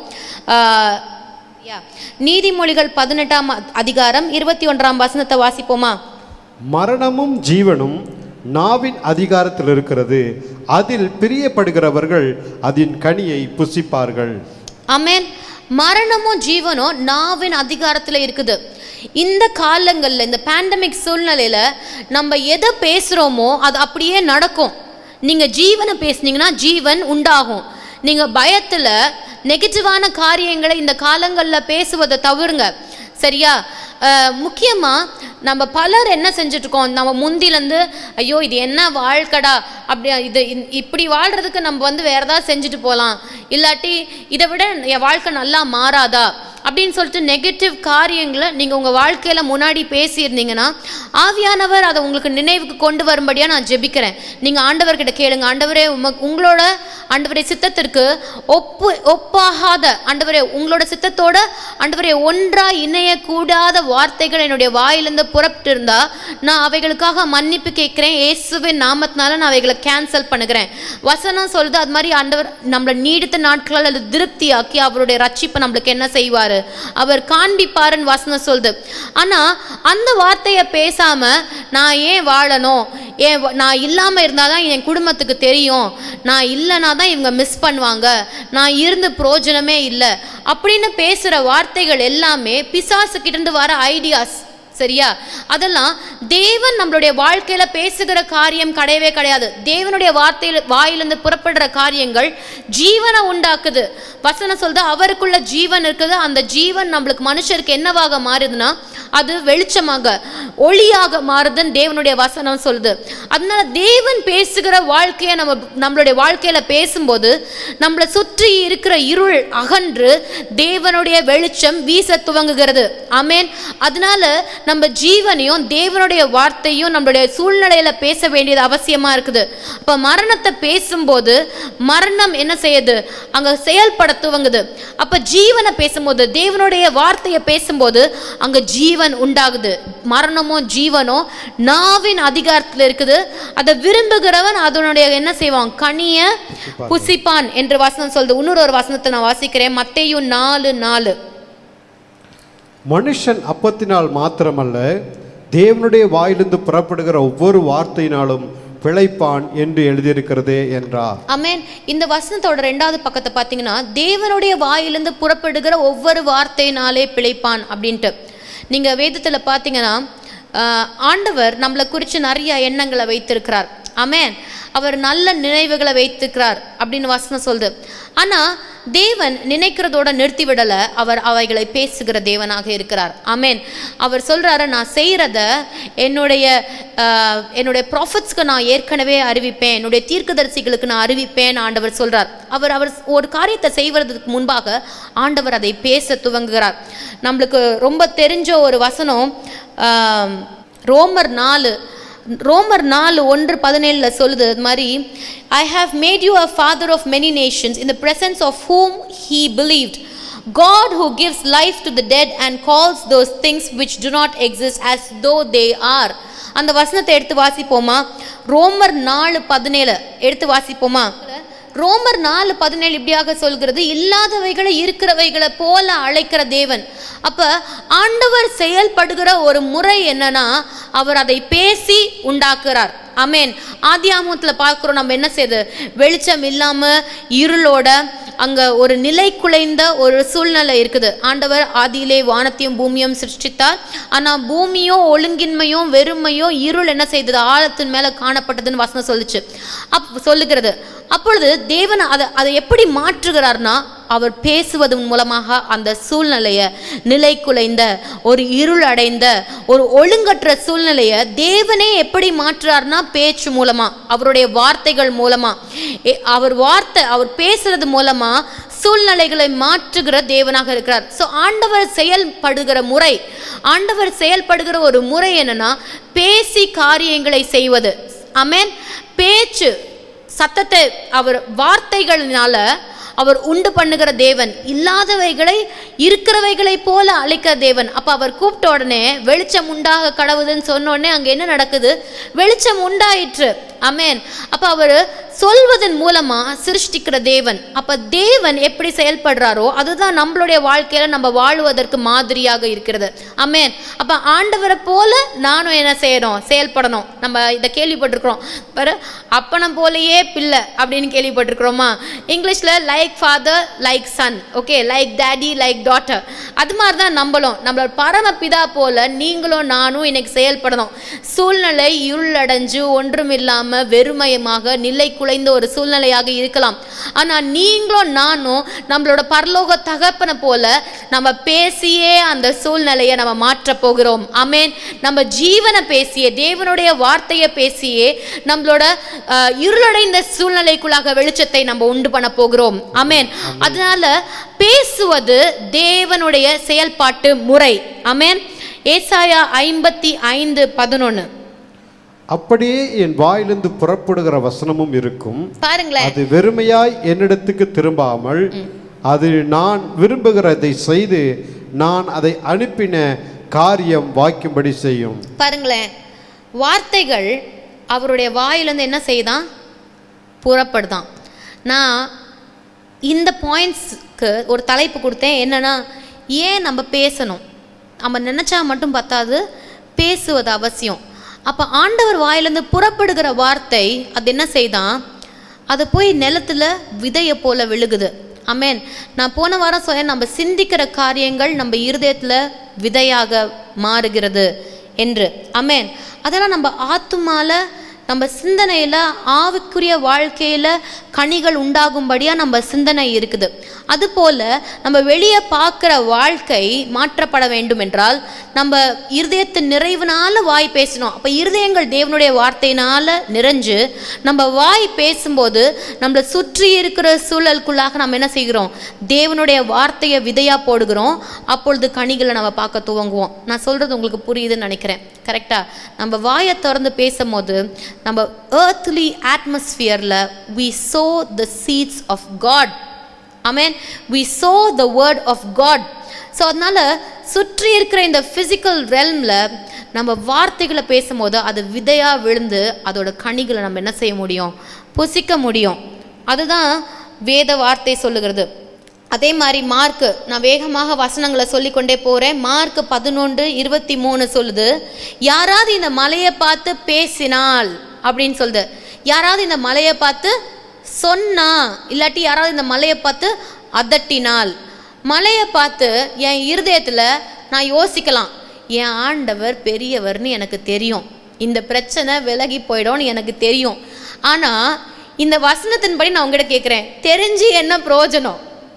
நீதிமொழிகள் பதினெட்டாம் அதிகாரம் இருபத்தி ஒன்றாம் வசனத்தை வாசிப்போமா மரணமும் ஜீவனும் நாவின் அதிகாரத்தில் இருக்கிறது அதில் பிரியப்படுகிறவர்கள் அதன் கனியை புசிப்பார்கள் அமேன் மரணமும் ஜீவனும் நாவின் அதிகாரத்தில் இருக்குது இந்த காலங்களில் இந்த பேண்டமிக் சூழ்நிலையில் நம்ம எதை பேசுகிறோமோ அது அப்படியே நடக்கும் நீங்கள் ஜீவனை பேசுனீங்கன்னா ஜீவன் உண்டாகும் நீங்கள் பயத்தில் நெகட்டிவான காரியங்களை இந்த காலங்களில் பேசுவதை தவிருங்க சரியா முக்கியமாக நம்ம பலர் என்ன செஞ்சுட்ருக்கோம் நம்ம முந்திலேருந்து ஐயோ இது என்ன வாழ்க்கடா அப்படி இது இந்- இப்படி வாழ்கிறதுக்கு நம்ம வந்து வேறு ஏதாவது செஞ்சுட்டு போகலாம் இல்லாட்டி இதை விட என் வாழ்க்கை நல்லா மாறாதா அப்படின்னு சொல்லிட்டு நெகட்டிவ் காரியங்களை நீங்கள் உங்கள் வாழ்க்கையில் முன்னாடி பேசியிருந்தீங்கன்னா ஆவியானவர் அதை உங்களுக்கு நினைவுக்கு கொண்டு வரும்படியாக நான் ஜெபிக்கிறேன் நீங்கள் ஆண்டவர்கிட்ட கேளுங்க ஆண்டவரே உம உங்களோட ஆண்டவரே சித்தத்திற்கு ஒப்பு ஒப்பாகாத ஆண்டவரே உங்களோட சித்தத்தோட ஆண்டவரே ஒன்றா இணையக்கூடாத வார்த்தைகள் என்னுடைய வாயிலிருந்து புறப்பட்டு இருந்தா நான் அவைகளுக்காக மன்னிப்பு கேட்குறேன் இயேசுவின் நாமத்தினால நான் அவைகளை கேன்சல் பண்ணுகிறேன் வசனம் சொல்லுது அது மாதிரி ஆண்டவர் நம்மளை நீடித்த நாட்களால் அது திருப்தியாக்கி அவருடைய ரட்சிப்பை நம்மளுக்கு என்ன செய்வார் அவர் காண்பிப்பாருன்னு வசனம் சொல்லுது ஆனால் அந்த வார்த்தையை பேசாம நான் ஏன் வாழணும் ஏன் வ- நான் இல்லாமல் இருந்தால் தான் என் குடும்பத்துக்கு தெரியும் நான் இல்லைனா தான் இவங்க மிஸ் பண்ணுவாங்க நான் இருந்து பிரயோஜனமே இல்லை அப்படின்னு பேசுகிற வார்த்தைகள் எல்லாமே பிசாசு கிட்டேருந்து வர ஐடியாஸ் சரியா அதெல்லாம் தேவன் நம்மளுடைய வாழ்க்கையில பேசுகிற காரியம் கிடையவே கிடையாது தேவனுடைய வார்த்தையில வாயிலிருந்து புறப்படுற காரியங்கள் ஜீவனை உண்டாக்குது வசனம் சொல்றது அவருக்குள்ள ஜீவன் இருக்குது அந்த ஜீவன் நம்மளுக்கு மனுஷருக்கு என்னவாக மாறுதுன்னா அது வெளிச்சமாக ஒளியாக மாறுதுன்னு தேவனுடைய வசனம் சொல்லுது அதனால தேவன் பேசுகிற வாழ்க்கையை நம்ம நம்மளுடைய வாழ்க்கையில பேசும்போது நம்மளை சுற்றி இருக்கிற இருள் அகன்று தேவனுடைய வெளிச்சம் வீச துவங்குகிறது ஆமென் அதனால நம்ம ஜீவனையும் தேவனுடைய வார்த்தையும் நம்மளுடைய சூழ்நிலையில பேச வேண்டியது அவசியமா இருக்குது அப்ப மரணத்தை பேசும்போது மரணம் என்ன செய்யுது அங்க செயல்பட துவங்குது அப்ப ஜீவனை பேசும்போது தேவனுடைய வார்த்தையை பேசும்போது அங்க ஜீவன் உண்டாகுது மரணமும் ஜீவனும் நாவின் அதிகாரத்தில் இருக்குது அதை விரும்புகிறவன் அதனுடைய என்ன செய்வான் கனிய புசிப்பான் என்று வசனம் சொல்லுது இன்னொரு ஒரு வசனத்தை நான் வாசிக்கிறேன் மத்தேயு நாலு நாலு மனுஷன் அப்பத்தினால் மாத்திரமல்ல தேவனுடைய வாயிலிருந்து புறப்படுகிற ஒவ்வொரு வார்த்தையினாலும் பிழைப்பான் என்று எழுதியிருக்கிறதே என்றார் அமேன் இந்த வசனத்தோட ரெண்டாவது பக்கத்தை பார்த்தீங்கன்னா தேவனுடைய வாயிலிருந்து புறப்படுகிற ஒவ்வொரு வார்த்தையினாலே பிழைப்பான் அப்படின்ட்டு நீங்கள் வேதத்தில் பார்த்தீங்கன்னா ஆஹ், ஆண்டவர் நம்மளை குறித்து நிறைய எண்ணங்களை வைத்திருக்கிறார் அமேன் அவர் நல்ல நினைவுகளை வைத்திருக்கிறார் அப்படின்னு வசனம் சொல்லுது ஆனால் தேவன் நினைக்கிறதோட நிறுத்தி விடலை அவர் அவைகளை பேசுகிற தேவனாக இருக்கிறார் அமேன் அவர் சொல்றாரு நான் செய்கிறத என்னுடைய ஆஹ், என்னுடைய ப்ராஃபிட்ஸ்க்கு நான் ஏற்கனவே அறிவிப்பேன் என்னுடைய தீர்க்கதரிசிகளுக்கு நான் அறிவிப்பேன் ஆண்டவர் சொல்றார் அவர் அவர் ஒரு காரியத்தை செய்வதற்கு முன்பாக ஆண்டவர் அதை பேச துவங்குகிறார் நம்மளுக்கு ரொம்ப தெரிஞ்ச ஒரு வசனம் ஆஹ், ரோமர் நாலு ரோமர் நாலு ஒன்று பதினேழில் சொல்லுது அது மாதிரி I have made you a father of many nations in the presence of whom he believed God who gives life to the dead and calls those things which do not exist as though they are அந்த வசனத்தை எடுத்து வாசிப்போமா ரோமர் நாலு பதினேழு எடுத்து வாசிப்போமா ரோமர் நாலு பதினேழு இப்படியாக சொல்கிறது இல்லாதவைகளை இருக்கிறவைகளை போல அழைக்கிற தேவன் அப்ப ஆண்டவர் செயல்படுகிற ஒரு முறை என்னன்னா அவர் அதை பேசி உண்டாக்குறார் அமேன் ஆதியாமத்தில் பார்க்குறோம் நம்ம என்ன செய்யுது வெளிச்சம் இல்லாம இருளோட அங்க ஒரு நிலை குலைந்த ஒரு சூழ்நிலை இருக்குது ஆண்டவர் ஆதியிலே வானத்தையும் பூமியும் சிருஷ்டித்தார் ஆனா பூமியும் ஒழுங்கின்மையும் வெறுமையும் இருள் என்ன செய்தது ஆழத்தின் மேல காணப்பட்டதுன்னு வசனம் சொல்லுச்சு அப் சொல்லுகிறது அப்பொழுது தேவன் அதை அதை எப்படி மாற்றுகிறார்னா அவர் பேசுவதன் மூலமாக அந்த சூழ்நிலையை நிலை குலைந்த ஒரு இருள் அடைந்த ஒரு ஒழுங்கற்ற சூழ்நிலையை தேவனே எப்படி மாற்றுறார்னா பேச்சு மூலமா அவருடைய வார்த்தைகள் மூலமா எ- அவர் வார்த்தை அவர் பேசுறது மூலமா சூழ்நிலைகளை மாற்றுகிற தேவனாக இருக்கிறார் ஸோ ஆண்டவர் செயல்படுகிற முறை ஆண்டவர் செயல்படுகிற ஒரு முறை என்னன்னா பேசி காரியங்களை செய்வது அமேன் பேச்சு சத்தத்தை அவர் வார்த்தைகளினால அவர் உண்டு பண்ணுகிற தேவன் இல்லாதவைகளை இருக்கிறவைகளை போல அழைக்கிற தேவன் அப்ப அவர் கூப்பிட்ட உடனே வெளிச்சம் உண்டாக கடவுதுன்னு சொன்ன உடனே அங்க என்ன நடக்குது வெளிச்சம் உண்டாயிற்று அமேன் அப்ப அவர் சொல்வதன் மூலமா சிருஷ்டிக்கிற தேவன் அப்ப தேவன் எப்படி செயல்படுறாரோ அதுதான் நம்மளுடைய வாழ்க்கையில நம்ம வாழுவதற்கு மாதிரியாக இருக்கிறது அமேன் அப்ப ஆண்டவரை போல நானும் என்ன செய்யணும் செயல்படணும் நம்ம இதை கேள்விப்பட்டிருக்கிறோம் பாரு அப்பனை போலயே பிள்ளை அப்படின்னு கேள்விப்பட்டிருக்கிறோமா இங்கிலீஷ்ல like father like son okay like daddy like daughter அது மாதிரி தான் நம்மளும் நம்மளோட பரமபிதா போல நீங்களும் நானும் இன்னைக்கு செயல்படணும் சூழ்நிலை இருளடைஞ்சு ஒன்றுமில்லாம வெறுமயமாக நிலை குலைந்த ஒரு சூழ்நிலையாக இருக்கலாம் ஆனா நீங்களும் நானும் நம்மளோட பரலோக தகப்பனை போல நம்ம பேசியே அந்த சூழ்நிலையை நம்ம மாற்ற போகிறோம் அமேன் நம்ம ஜீவனை பேசியே தேவனுடைய வார்த்தையை பேசியே நம்மளோட அஹ், இருளடைந்த சூழ்நிலைக்குள்ளாக வெளிச்சத்தை நம்ம உண்டு பண்ண போகிறோம் அமேன் அதனால பேசுவது தேவனுடைய செயல்பாட்டு முறை அமேன் ஏசாயா ஐம்பத்தி ஐந்து பதினொன்னு அப்படியே என் வாயிலிருந்து புறப்படுகிற வசனமும் இருக்கும் பாருங்களேன் அது வெறுமையாய் என்னிடத்துக்கு திரும்பாமல் அது நான் விரும்புகிறதை செய்து நான் அதை அனுப்பின காரியம் வாய்க்கும்படி செய்யும் பாருங்களேன் வார்த்தைகள் அவருடைய வாயிலிருந்து என்ன செய்தான் புறப்படுதான் நான் இந்த பாயிண்ட்ஸ்க்கு ஒரு தலைப்பு கொடுத்தேன் என்னன்னா ஏன் நம்ம பேசணும் நம்ம நினச்சா மட்டும் பத்தாது பேசுவது அவசியம் அப்போ ஆண்டவர் வாயிலிருந்து புறப்படுகிற வார்த்தை அது என்ன செய்தான் அது போய் நிலத்துல விதையை போல விழுகுது அமேன் நான் போன வாரம் சொன்னேன் நம்ம சிந்திக்கிற காரியங்கள் நம்ம இருதயத்தில் விதையாக மாறுகிறது என்று அமேன் அதெல்லாம் நம்ம ஆத்துமால நம்ம சிந்தனையில் ஆவிக்குரிய வாழ்க்கையில் கனிகள் உண்டாகும்படியாக நம்ம சிந்தனை இருக்குது அதுபோல் நம்ம வெளியே பார்க்குற வாழ்க்கை மாற்றப்பட வேண்டும் என்றால் நம்ம இருதயத்தின் நிறைவுனால வாய் பேசணும் அப்போ இருதயங்கள் தேவனுடைய வார்த்தையினால நிறைஞ்சு நம்ம வாய் பேசும்போது நம்மளை சுற்றி இருக்கிற சூழலுக்குள்ளாக நம்ம என்ன செய்கிறோம் தேவனுடைய வார்த்தையை விதையாக போடுகிறோம் அப்பொழுது கனிகளை நம்ம பார்க்க துவங்குவோம் நான் சொல்கிறது உங்களுக்கு புரியுதுன்னு நினைக்கிறேன் கரெக்டாக நம்ம வாயை திறந்து பேசும்போது நம்ம ஏர்த்லி அட்மாஸ்பியரில் we sow the seeds of God amen we sow the word of God so அதனால் சுற்றி இருக்கிற இந்த ஃபிசிக்கல் ரெல்மில் நம்ம வார்த்தைகளை பேசும்போது அது விதையாக விழுந்து அதோட கனிகளை நம்ம என்ன செய்ய முடியும் புசிக்க முடியும் அதுதான் வேத வார்த்தை சொல்லுகிறது அதே மாதிரி மார்க்கு நான் வேகமாக வசனங்களை சொல்லிக்கொண்டே போகிறேன் மார்க் பதினொன்று இருபத்தி மூணு சொல்லுது யாராவது இந்த மலையை பார்த்து பேசினால் அப்படின்னு சொல்லுது யாராவது இந்த மலையை பார்த்து சொன்னா இல்லாட்டி யாராவது இந்த மலையை பார்த்து அதட்டினால் மலையை பார்த்து என் இருதயத்தில் நான் யோசிக்கலாம் என் ஆண்டவர் பெரியவர்னு எனக்கு தெரியும் இந்த பிரச்சனை விலகி போயிடும்னு எனக்கு தெரியும் ஆனால் இந்த வசனத்தின்படி நான் உங்ககிட்ட கேட்குறேன் தெரிஞ்சு என்ன பிரயோஜனம்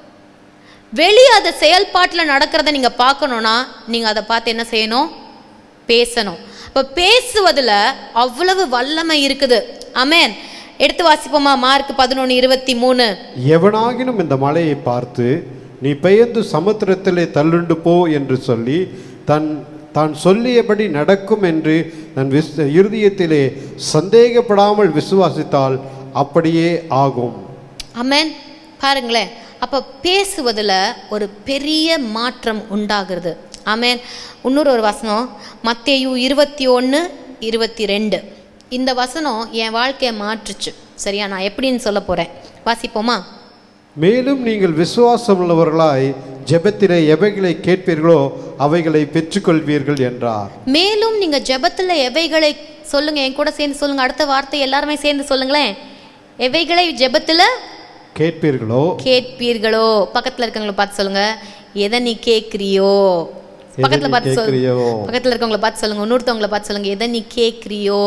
வெளியே அது செயல்பாட்டில் நடக்கிறத நீங்கள் பார்க்கணுன்னா நீங்கள் அதை பார்த்து என்ன செய்யணும் பேசணும் இப்போ பேசுவதில் அவ்வளவு வல்லமை இருக்குது அமேன் எடுத்து வாசிப்போமா மார்க் பதினொன்று இருபத்தி மூணு எவனாகினும் இந்த மலையை பார்த்து நீ பெயர்ந்து சமுத்திரத்திலே தள்ளுண்டு போ என்று சொல்லி தன் தான் சொல்லியபடி நடக்கும் என்று தன் விஸ் இருதயத்திலே சந்தேகப்படாமல் விசுவாசித்தால் அப்படியே ஆகும் அமேன் பாருங்களேன் அப்போ பேசுவதில் ஒரு பெரிய மாற்றம் உண்டாகிறது ஆமேன் இன்னொரு ஒரு வசனம் மத்தேயு இருபத்தி ஒன்று இருபத்தி ரெண்டு இந்த வசனம் என் வாழ்க்கையை மாற்றுச்சு சரியா நான் எப்படின்னு சொல்ல போகிறேன் வாசிப்போமா மேலும் நீங்கள் விசுவாசமுள்ளவர்களாய் ஜெபத்திலே எவைகளை கேட்பீர்களோ அவைகளை பெற்றுக்கொள்வீர்கள் என்றார் மேலும் நீங்க ஜெபத்துல எவைகளை சொல்லுங்க என் கூட சேர்ந்து சொல்லுங்க அடுத்த வார்த்தை எல்லாருமே சேர்ந்து சொல்லுங்களேன் எவைகளை ஜெபத்துல கேட்பீர்களோ கேட்பீர்களோ பக்கத்துல இருக்கவங்கள பார்த்து சொல்லுங்க எதை நீ கேட்குறியோ எதை பக்கத்துல நீ பார்த்து சொல் கேட்கிறியோ? பக்கத்துல இருக்கவங்கள பார்த்து சொல்லுங்க இன்னொருத்தவங்கள பார்த்து சொல்லுங்க எதை நீ கேட்குறியோ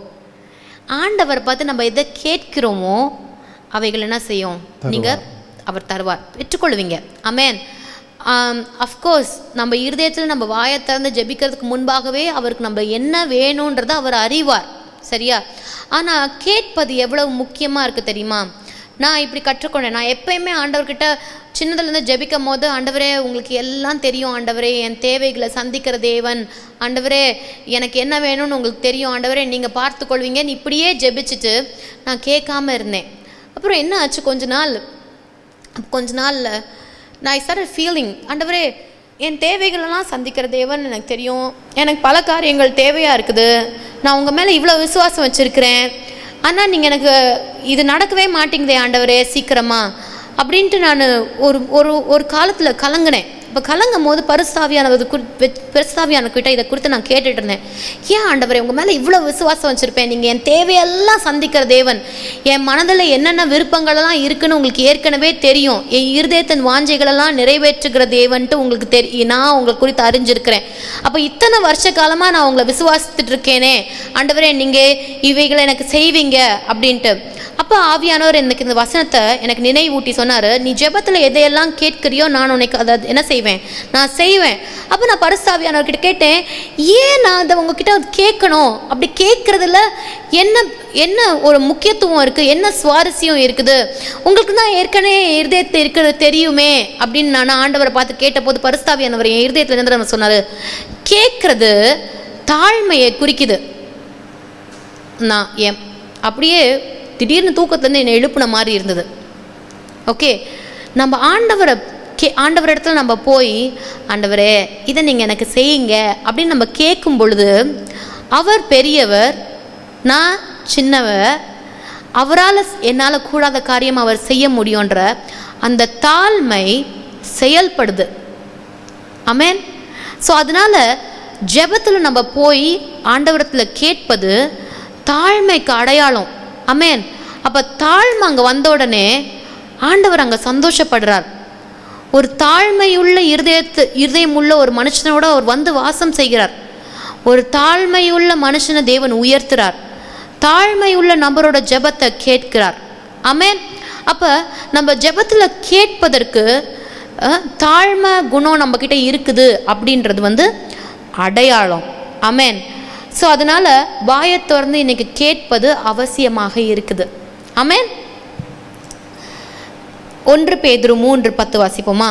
ஆண்டவர் பார்த்து நம்ம எதை கேட்கிறோமோ அவைகள் என்ன செய்யும் நீங்க அவர் தருவார் பெற்றுக்கொள்வீங்க அமேன் அஃப்கோர்ஸ் நம்ம இருதயத்தில் நம்ம வாயை திறந்து ஜெபிக்கிறதுக்கு முன்பாகவே அவருக்கு நம்ம என்ன வேணுன்றதை அவர் அறிவார் சரியா ஆனால் கேட்பது எவ்வளவு முக்கியமாக இருக்குது தெரியுமா நான் இப்படி கற்றுக்கொண்டேன் நான் எப்பயுமே ஆண்டவர்கிட்ட சின்னதுலேருந்து ஜெபிக்கும் போது ஆண்டவரே உங்களுக்கு எல்லாம் தெரியும் ஆண்டவரே என் தேவைகளை சந்திக்கிற தேவன் ஆண்டவரே எனக்கு என்ன வேணும்னு உங்களுக்கு தெரியும் ஆண்டவரே நீங்கள் பார்த்துக்கொள்வீங்கன்னு இப்படியே ஜெபிச்சுட்டு நான் கேட்காம இருந்தேன் அப்புறம் என்ன ஆச்சு கொஞ்ச நாள் கொஞ்ச நாளில் நான் ஐ ஸ்டார்ட் ஃபீலிங் ஆண்டவரே என் தேவைகளெல்லாம் சந்திக்கிற தேவன் எனக்கு தெரியும் எனக்கு பல காரியங்கள் தேவையாக இருக்குது நான் உங்கள் மேலே இவ்வளோ விசுவாசம் வச்சுருக்கிறேன் ஆனால் நீங்கள் எனக்கு இது நடக்கவே மாட்டேங்குதே ஆண்டவரே சீக்கிரமா அப்படின்ட்டு நான் ஒரு ஒரு ஒரு காலத்தில் கலங்கினேன் இப்போ கலங்கும் போது பரிஸ்தாவியானது பரிஸ்தாவியான கிட்ட இதை குறித்து நான் கேட்டுட்டு இருந்தேன் ஏன் ஆண்டவரே உங்கள் மேலே இவ்வளோ விசுவாசம் வச்சுருப்பேன் நீங்கள் என் தேவையெல்லாம் சந்திக்கிற தேவன் என் மனதில் என்னென்ன விருப்பங்களெல்லாம் இருக்குன்னு உங்களுக்கு ஏற்கனவே தெரியும் என் இருதயத்தின் வாஞ்சைகளெல்லாம் நிறைவேற்றுகிற தேவன்ட்டு உங்களுக்கு தெரி நான் உங்களை குறித்து அறிஞ்சிருக்கிறேன் அப்போ இத்தனை வருஷ காலமாக நான் உங்களை விசுவாசித்துட்டு இருக்கேனே ஆண்டவரே நீங்கள் இவைகளை எனக்கு செய்வீங்க அப்படின்ட்டு அப்போ ஆவியானவர் எனக்கு இந்த வசனத்தை எனக்கு நினைவூட்டி சொன்னார் நீ ஜெபத்தில் எதையெல்லாம் கேட்கிறியோ நான் உனக்கு அதை என்ன செய்வேன் நான் செய்வேன் அப்போ நான் பரிசாவியானவர்கிட்ட கேட்டேன் ஏன் நான் அதை உங்ககிட்ட கேட்கணும் அப்படி கேட்குறதுல என்ன என்ன ஒரு முக்கியத்துவம் இருக்குது என்ன சுவாரஸ்யம் இருக்குது உங்களுக்கு தான் ஏற்கனவே என் இருதயத்தில் இருக்கிறது தெரியுமே அப்படின்னு நான் ஆண்டவரை பார்த்து கேட்டபோது பரிஸ்தாவியானவர் என் இருதயத்தில் இருந்து நம்ம சொன்னார் கேட்குறது தாழ்மையை குறிக்குது நான் என் அப்படியே திடீர்னு தூக்கத்துலேருந்து என்னை எழுப்புன மாதிரி இருந்தது ஓகே நம்ம ஆண்டவரை கே ஆண்டவர் இடத்துல நம்ம போய் ஆண்டவரே இதை நீங்கள் எனக்கு செய்யுங்க அப்படின்னு நம்ம கேட்கும் பொழுது அவர் பெரியவர் நான் சின்னவர் அவரால் என்னால் கூடாத காரியம் அவர் செய்ய முடியுன்ற அந்த தாழ்மை செயல்படுது அமேன் ஸோ அதனால் ஜெபத்தில் நம்ம போய் ஆண்டவரத்தில் கேட்பது தாழ்மைக்கு அடையாளம் அமேன் அப்போ தாழ்மை அங்கே வந்த உடனே ஆண்டவர் அங்கே சந்தோஷப்படுறார் ஒரு தாழ்மையுள்ள இருதயத்து இருதயமுள்ள ஒரு மனுஷனோட அவர் வந்து வாசம் செய்கிறார் ஒரு தாழ்மையுள்ள மனுஷனை தேவன் உயர்த்துறார் தாழ்மையுள்ள நபரோட ஜெபத்தை கேட்கிறார் ஆமென் அப்போ நம்ம ஜெபத்தில் கேட்பதற்கு அஹ், தாழ்மை குணம் நம்மக்கிட்ட இருக்குது அப்படின்றது வந்து அடையாளம் ஆமென் ஸோ அதனால் வாயை திறந்து இன்னைக்கு கேட்பது அவசியமாக இருக்குது ஆமென் ஒன்று பேதுரு மூன்று பத்து வாசிப்போமா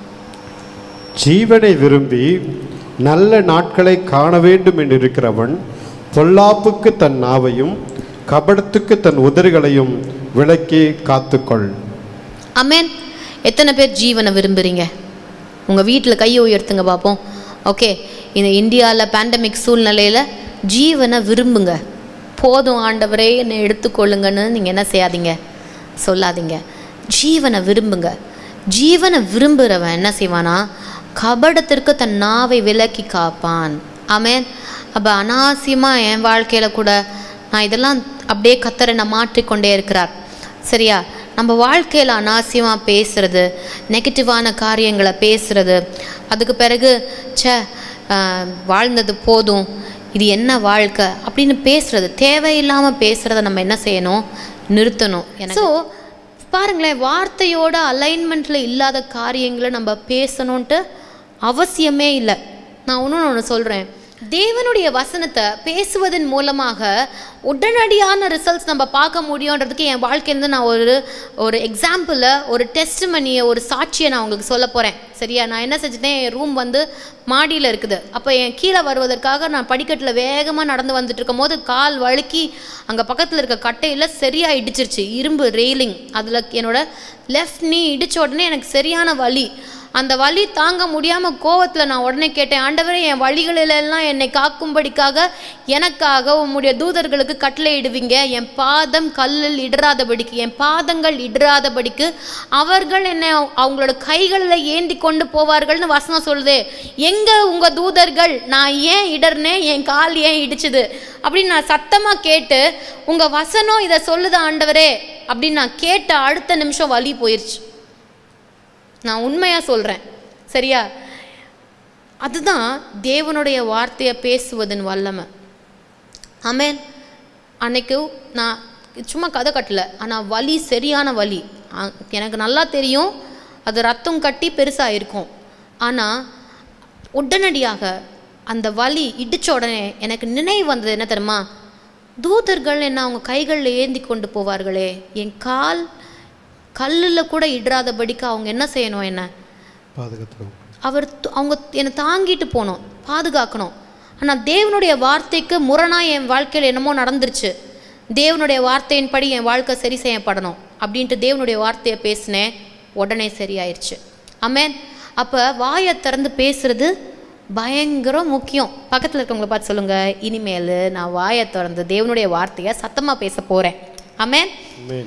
ஜீவனை விரும்பி நல்ல நாட்களை காண வேண்டும் என்று இருக்கிறவன் பொல்லாப்புக்கு தன் நாவையும் கபடத்துக்கு தன் உதறுகளையும் விலக்கி காத்துக்கொள் அமேன் எத்தனை பேர் ஜீவனை விரும்புகிறீங்க உங்கள் வீட்டில் கையை உயர்த்துங்க பார்ப்போம் ஓகே இந்த இந்தியாவில் பேண்டமிக் சூழ்நிலையில் ஜீவனை விரும்புங்க போதும் ஆண்டவரே என்னை எடுத்துக்கொள்ளுங்கன்னு நீங்கள் என்ன செய்யாதீங்க சொல்லாதீங்க ஜீவனை விரும்புங்க ஜீவனை விரும்புகிறவன் என்ன செய்வானா கபடத்திற்கு தன் நாவை விலக்கி காப்பான் ஆமென் அப்போ அனாவசியமாக என் வாழ்க்கையில் கூட நான் இதெல்லாம் அப்படியே கத்தரை நான் மாற்றிக்கொண்டே இருக்கிறார் சரியா நம்ம வாழ்க்கையில் அனாவசியமாக பேசுறது நெகட்டிவான காரியங்களை பேசுறது அதுக்கு பிறகு ச்சே ஆஹ், வாழ்ந்தது போதும் இது என்ன வாழ்க்கை அப்படின்னு பேசுறது தேவையில்லாமல் பேசுறத நம்ம என்ன செய்யணும் நிறுத்தணும் ஸோ பாருங்களேன் வார்த்தையோட அலைன்மெண்ட்டில் இல்லாத காரியங்களை நம்ம பேசணுன்ட்டு அவசியமே இல்லை நான் இன்னொன்று ஒன்று சொல்கிறேன் தேவனுடைய வசனத்தை பேசுவதன் மூலமாக உடனடியான ரிசல்ட்ஸ் நம்ம பார்க்க முடியுன்றதுக்கு என் வாழ்க்கையிலேருந்து நான் ஒரு ஒரு எக்ஸாம்பிளை ஒரு டெஸ்ட் மணியை ஒரு சாட்சியை நான் உங்களுக்கு சொல்ல போகிறேன் சரியா நான் என்ன செஞ்சுட்டேன் என் ரூம் வந்து மாடியில் இருக்குது அப்போ என் கீழே வருவதற்காக நான் படிக்கட்டில் வேகமாக நடந்து வந்துட்டு இருக்கும் போது கால் வழுக்கி அங்கே பக்கத்தில் இருக்க கட்டையில் சரியாக இடிச்சிருச்சு இரும்பு ரெயிலிங் அதில் என்னோட லெஃப்ட் நீ இடிச்ச உடனே எனக்கு சரியான வலி அந்த வலி தாங்க முடியாமல் கோவத்தில் நான் உடனே கேட்டேன் ஆண்டவரே என் வழிகளிலெல்லாம் என்னை காக்கும்படிக்காக எனக்காக உம்முடைய தூதர்களுக்கு கட்டளையிடுவீங்க என் பாதம் கல்லில் இடராதபடிக்கு என் பாதங்கள் இடராதபடிக்கு அவர்கள் என்னை அவங்களோட கைகளில் ஏந்தி கொண்டு போவார்கள்னு வசனம் சொல்லுதே எங்கே உங்கள் தூதர்கள் நான் ஏன் இடர்னேன் என் கால் ஏன் இடிச்சுது அப்படின்னு நான் சத்தமாக கேட்டு உங்கள் வசனம் இதை சொல்லுது ஆண்டவரே அப்படின்னு நான் கேட்ட அடுத்த நிமிஷம் வலி போயிடுச்சு நான் உண்மையாக சொல்கிறேன் சரியா அதுதான் தேவனுடைய வார்த்தையை பேசுவதன் வல்லமை ஆமென் அன்னைக்கு நான் சும்மா கதை கட்டல ஆனால் வலி சரியான வலி அ- எனக்கு நல்லா தெரியும் அது ரத்தம் கட்டி பெருசாக இருக்கும் ஆனால் உடனடியாக அந்த வலி இடிச்ச உடனே எனக்கு நினைவு வந்தது என்ன தெரியுமா தூதர்கள் என்ன அவங்க கைகளில் ஏந்தி கொண்டு போவார்களே என் கால் கல்லில் கூட இடாதபடிக்கு அவங்க என்ன செய்யணும் என்ன பாதுகாத்துக்கணும் அவர் து- அவங்க என்னை தாங்கிட்டு போகணும் பாதுகாக்கணும் ஆனால் தேவனுடைய வார்த்தைக்கு முரணாக என் வாழ்க்கையில் என்னமோ நடந்துருச்சு தேவனுடைய வார்த்தையின்படி என் வாழ்க்கை சரி செய்யப்படணும் அப்படின்ட்டு தேவனுடைய வார்த்தையை பேசினேன் உடனே சரியாயிருச்சு ஆமென் அப்போ வாயை திறந்து பேசுறது பயங்கர முக்கியம் பக்கத்தில் இருக்கவங்கள பார்த்து சொல்லுங்கள் இனிமேல் நான் வாயை திறந்து தேவனுடைய வார்த்தையை சத்தமாக பேச போகிறேன் ஆமென் ஆமென்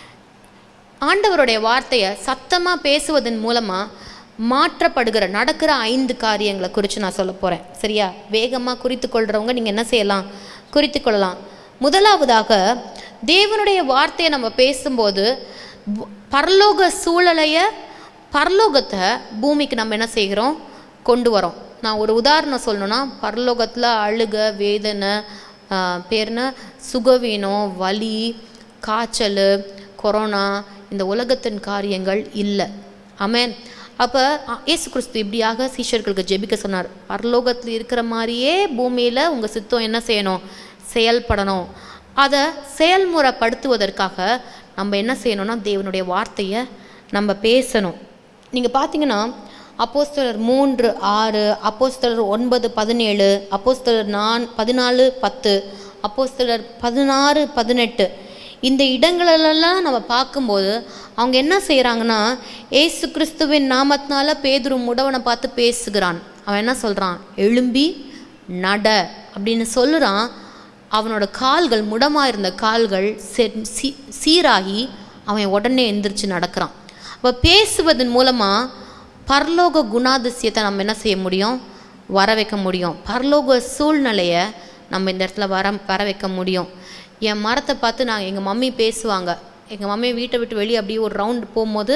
ஆண்டவருடைய வார்த்தையை சத்தமாக பேசுவதன் மூலமாக மாற்றப்படுகிற நடக்கிற ஐந்து காரியங்களை குறித்து நான் சொல்ல போகிறேன் சரியா வேகமாக குறித்து கொள்கிறவங்க நீங்கள் என்ன செய்யலாம் குறித்து கொள்ளலாம் முதலாவதாக தேவனுடைய வார்த்தையை நம்ம பேசும்போது ப- பரலோக சூழலையை பரலோகத்தை பூமிக்கு நம்ம என்ன செய்கிறோம் கொண்டு வரோம் நான் ஒரு உதாரணம் சொல்லணும்னா பரலோகத்தில் அழுக வேதனை ஆஹ், பேர்ன சுகவீனம் வலி காய்ச்சல் கொரோனா இந்த உலகத்தின் காரியங்கள் இல்லை ஆமென் அப்போ இயேசு கிறிஸ்து இப்படியாக சீஷர்களுக்கு ஜெபிக்க சொன்னார் பரலோகத்தில் இருக்கிற மாதிரியே பூமியில் உங்கள் சித்தம் என்ன செய்யணும் செயல்படணும் அதை செயல்முறைப்படுத்துவதற்காக நம்ம என்ன செய்யணும்னா தேவனுடைய வார்த்தையை நம்ம பேசணும் நீங்கள் பார்த்தீங்கன்னா அப்போஸ்தலர் மூன்று ஆறு அப்போஸ்தலர் ஒன்பது பதினேழு அப்போஸ்தலர் நான் பதினாலு பத்து அப்போஸ்தலர் பதினாறு பதினெட்டு இந்த இடங்களெல்லாம் நம்ம பார்க்கும்போது அவங்க என்ன செய்கிறாங்கன்னா ஏசு கிறிஸ்துவின் நாமத்தினால பேதுரு முடவனை பார்த்து பேசுகிறான் அவன் என்ன சொல்கிறான் எழும்பி நட அப்படின்னு சொல்லுறான் அவனோட கால்கள் முடமாக இருந்த கால்கள் செ- சீ- சீராகி அவன் உடனே எந்திரிச்சு நடக்கிறான் அப்போ பேசுவதன் மூலமாக பரலோக குணாதிசயத்தை நம்ம என்ன செய்ய முடியும் வர வைக்க முடியும் பரலோக சூழ்நிலையை நம்ம இந்த இடத்துல வர வர வைக்க முடியும் என் மரத்தை பார்த்து நான் எங்கள் மம்மி பேசுவாங்க எங்கள் மம்மி வீட்டை விட்டு வெளியே அப்படியே ஒரு ரவுண்ட் போகும்போது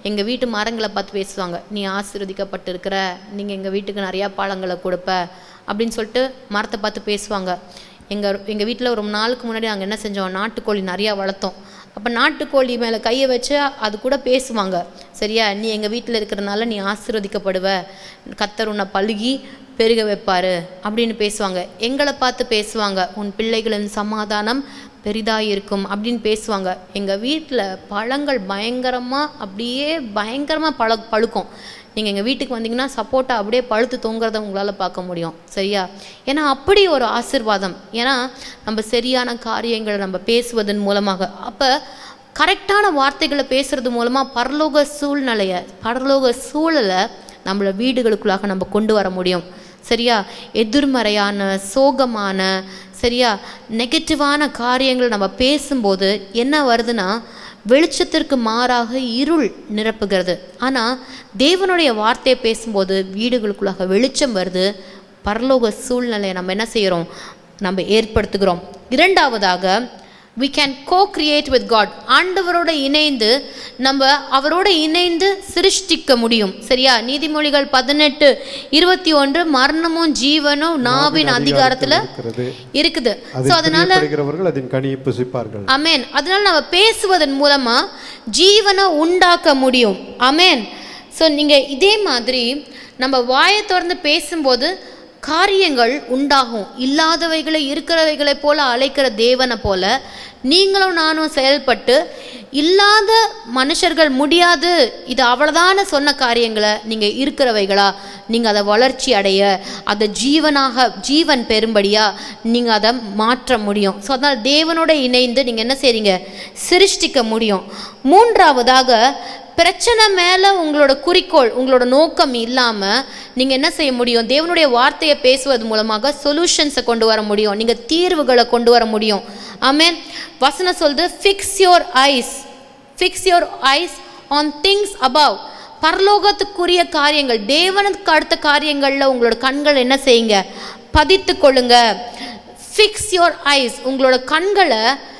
எங்கள் வீட்டு மரங்களை பார்த்து பேசுவாங்க நீ ஆசீர்வதிக்கப்பட்டிருக்கிற நீங்கள் எங்கள் வீட்டுக்கு நிறையா பழங்களை கொடுப்ப அப்படின்னு சொல்லிட்டு மரத்தை பார்த்து பேசுவாங்க எங்கள் எங்கள் வீட்டில் ஒரு நாளுக்கு முன்னாடி நாங்கள் என்ன செஞ்சோம் நாட்டுக்கோழி நிறையா வளர்த்தோம் அப்போ நாட்டுக்கோழி மேலே கையை வச்சு அது கூட பேசுவாங்க சரியா நீ எங்கள் வீட்டில் இருக்கிறனால நீ ஆசீர்வதிக்கப்படுவ கத்தர் உன்னை பழுகி பெருக வைப்பாரு அப்படின்னு பேசுவாங்க எங்களை பார்த்து பேசுவாங்க உன் பிள்ளைகளின் சமாதானம் பெரிதாக இருக்கும் அப்படின்னு பேசுவாங்க எங்கள் வீட்டில் பழங்கள் பயங்கரமாக அப்படியே பயங்கரமாக பழ பழுக்கும் நீங்கள் எங்கள் வீட்டுக்கு வந்தீங்கன்னா சப்போட்டா அப்படியே பழுத்து தொங்குறத உங்களால் பார்க்க முடியும் சரியா ஏன்னா அப்படி ஒரு ஆசிர்வாதம் ஏன்னா நம்ம சரியான காரியங்களை நம்ம பேசுவதன் மூலமாக அப்போ கரெக்டான வார்த்தைகளை பேசுறது மூலமாக பரலோக சூழ்நிலையை பரலோக சூழலை நம்மள வீடுகளுக்குள்ளாக நம்ம கொண்டு வர முடியும் சரியா எதிர்மறையான சோகமான சரியா நெகட்டிவான காரியங்கள் நம்ம பேசும்போது என்ன வருதுன்னா வெளிச்சத்திற்கு மாறாக இருள் நிரப்புகிறது ஆனால் தேவனுடைய வார்த்தையை பேசும்போது வீடுகளுக்குள்ளாக வெளிச்சம் வருது பரலோக சூழ்நிலையை நம்ம என்ன செய்கிறோம் நம்ம ஏற்படுத்துகிறோம் இரண்டாவதாக we can co-create with God ஆண்டவரோட இணைந்து நம்ம அவரோட இணைந்து சிருஷ்டிக்க முடியும் சரியா நீதிமொழிகள் பதினெட்டு இருபத்தி ஒன்று மரணமும் ஜீவனும் நாவின் அதிகாரத்துல இருக்கிறது இருக்குது அதில் ஸோ அதனால பிரியப்படுகிறவர்கள் அதன் கனியை புசிப்பார்கள் அமேன் அதனால நம்ம பேசுவதன் மூலமா ஜீவனை உண்டாக்க முடியும் அமேன் ஸோ நீங்க இதே மாதிரி நம்ம வாயை திறந்து பேசும்போது காரியங்கள் உண்டாகும் இல்லாதவைகளை இருக்கிறவைகளை போல அழைக்கிற தேவனை போல நீங்களும் நானும் செயல்பட்டு இல்லாத மனுஷர்கள் முடியாது இது அவ்வளோதான சொன்ன காரியங்களை நீங்கள் இருக்கிறவைகளா நீங்கள் அதை வளர்ச்சி அடைய அதை ஜீவனாக ஜீவன் பெறும்படியா நீங்கள் அதை மாற்ற முடியும் ஸோ அதனால் தேவனோட இணைந்து நீங்கள் என்ன செய்றீங்க சிருஷ்டிக்க முடியும் மூன்றாவதாக பிரச்சனை மேலே உங்களோட குறிக்கோள் உங்களோட நோக்கம் இல்லாமல் நீங்கள் என்ன செய்ய முடியும் தேவனுடைய வார்த்தையை பேசுவது மூலமாக சொல்யூஷன்ஸை கொண்டு வர முடியும் நீங்கள் தீர்வுகளை கொண்டு வர முடியும் ஆமென் வசனம் சொல்லுது fix your eyes fix your eyes on things above பரலோகத்துக்குரிய காரியங்கள் தேவனுக்கு அடுத்த காரியங்களில் உங்களோட கண்கள் என்ன செய்யுங்க பதித்து கொள்ளுங்க ஃபிக்ஸ் யோர் ஐஸ் உங்களோட கண்களை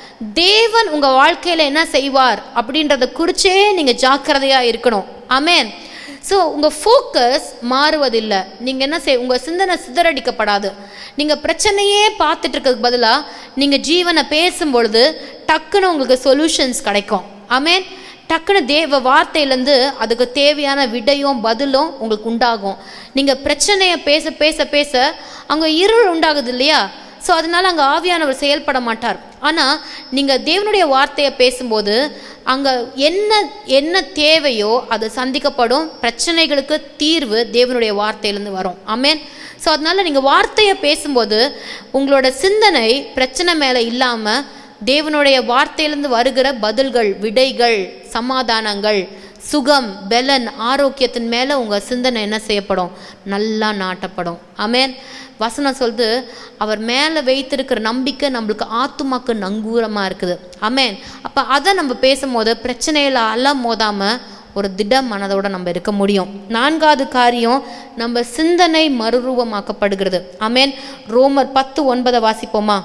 தேவன் உங்கள் வாழ்க்கையில் என்ன செய்வார் அப்படின்றத குறிச்சே நீங்கள் ஜாக்கிரதையாக இருக்கணும் அமேன் ஸோ உங்கள் ஃபோக்கஸ் மாறுவதில்லை நீங்கள் என்ன செய் உங்கள் சிந்தனை சிதறடிக்கப்படாது நீங்கள் பிரச்சனையே பார்த்துட்டு இருக்கிறதுக்கு பதிலாக நீங்கள் ஜீவனை பேசும்பொழுது டக்குன்னு உங்களுக்கு சொல்யூஷன்ஸ் கிடைக்கும் அமேன் டக்குன்னு தேவ வார்த்தையிலேருந்து அதுக்கு தேவையான விடையும் பதிலும் உங்களுக்கு உண்டாகும் நீங்கள் பிரச்சனையை பேச பேச பேச அங்கே இருள் உண்டாகுது இல்லையா ஸோ அதனால அங்கே ஆவியானவர் செயல்பட மாட்டார் ஆனால் நீங்கள் தேவனுடைய வார்த்தையை பேசும்போது அங்கே என்ன என்ன தேவையோ அது சந்திக்கப்படும் பிரச்சனைகளுக்கு தீர்வு தேவனுடைய வார்த்தையிலேருந்து வரும் ஆமென் ஸோ அதனால நீங்கள் வார்த்தையை பேசும்போது உங்களோட சிந்தனை பிரச்சனை மேலே இல்லாமல் தேவனுடைய வார்த்தையிலிருந்து வருகிற பதில்கள் விடைகள் சமாதானங்கள் சுகம் பெலன் ஆரோக்கியத்தின் மேலே உங்கள் சிந்தனை என்ன செய்யப்படும் நல்லா நாட்டப்படும் ஆமென் வசனம் சொல்லுது அவர் மேலே வைத்திருக்கிற நம்பிக்கை நம்மளுக்கு ஆத்துமாக்கு நங்கூரமாக இருக்குது ஆமென் அப்போ அதை நம்ம பேசும்போது பிரச்சனையில் அல மோதாமல் ஒரு திட மனதோட நம்ம இருக்க முடியும் நான்காவது காரியம் நம்ம சிந்தனை மறுரூபமாக்கப்படுகிறது ஆமென் ரோமர் பத்து ஒன்பதை வாசிப்போமா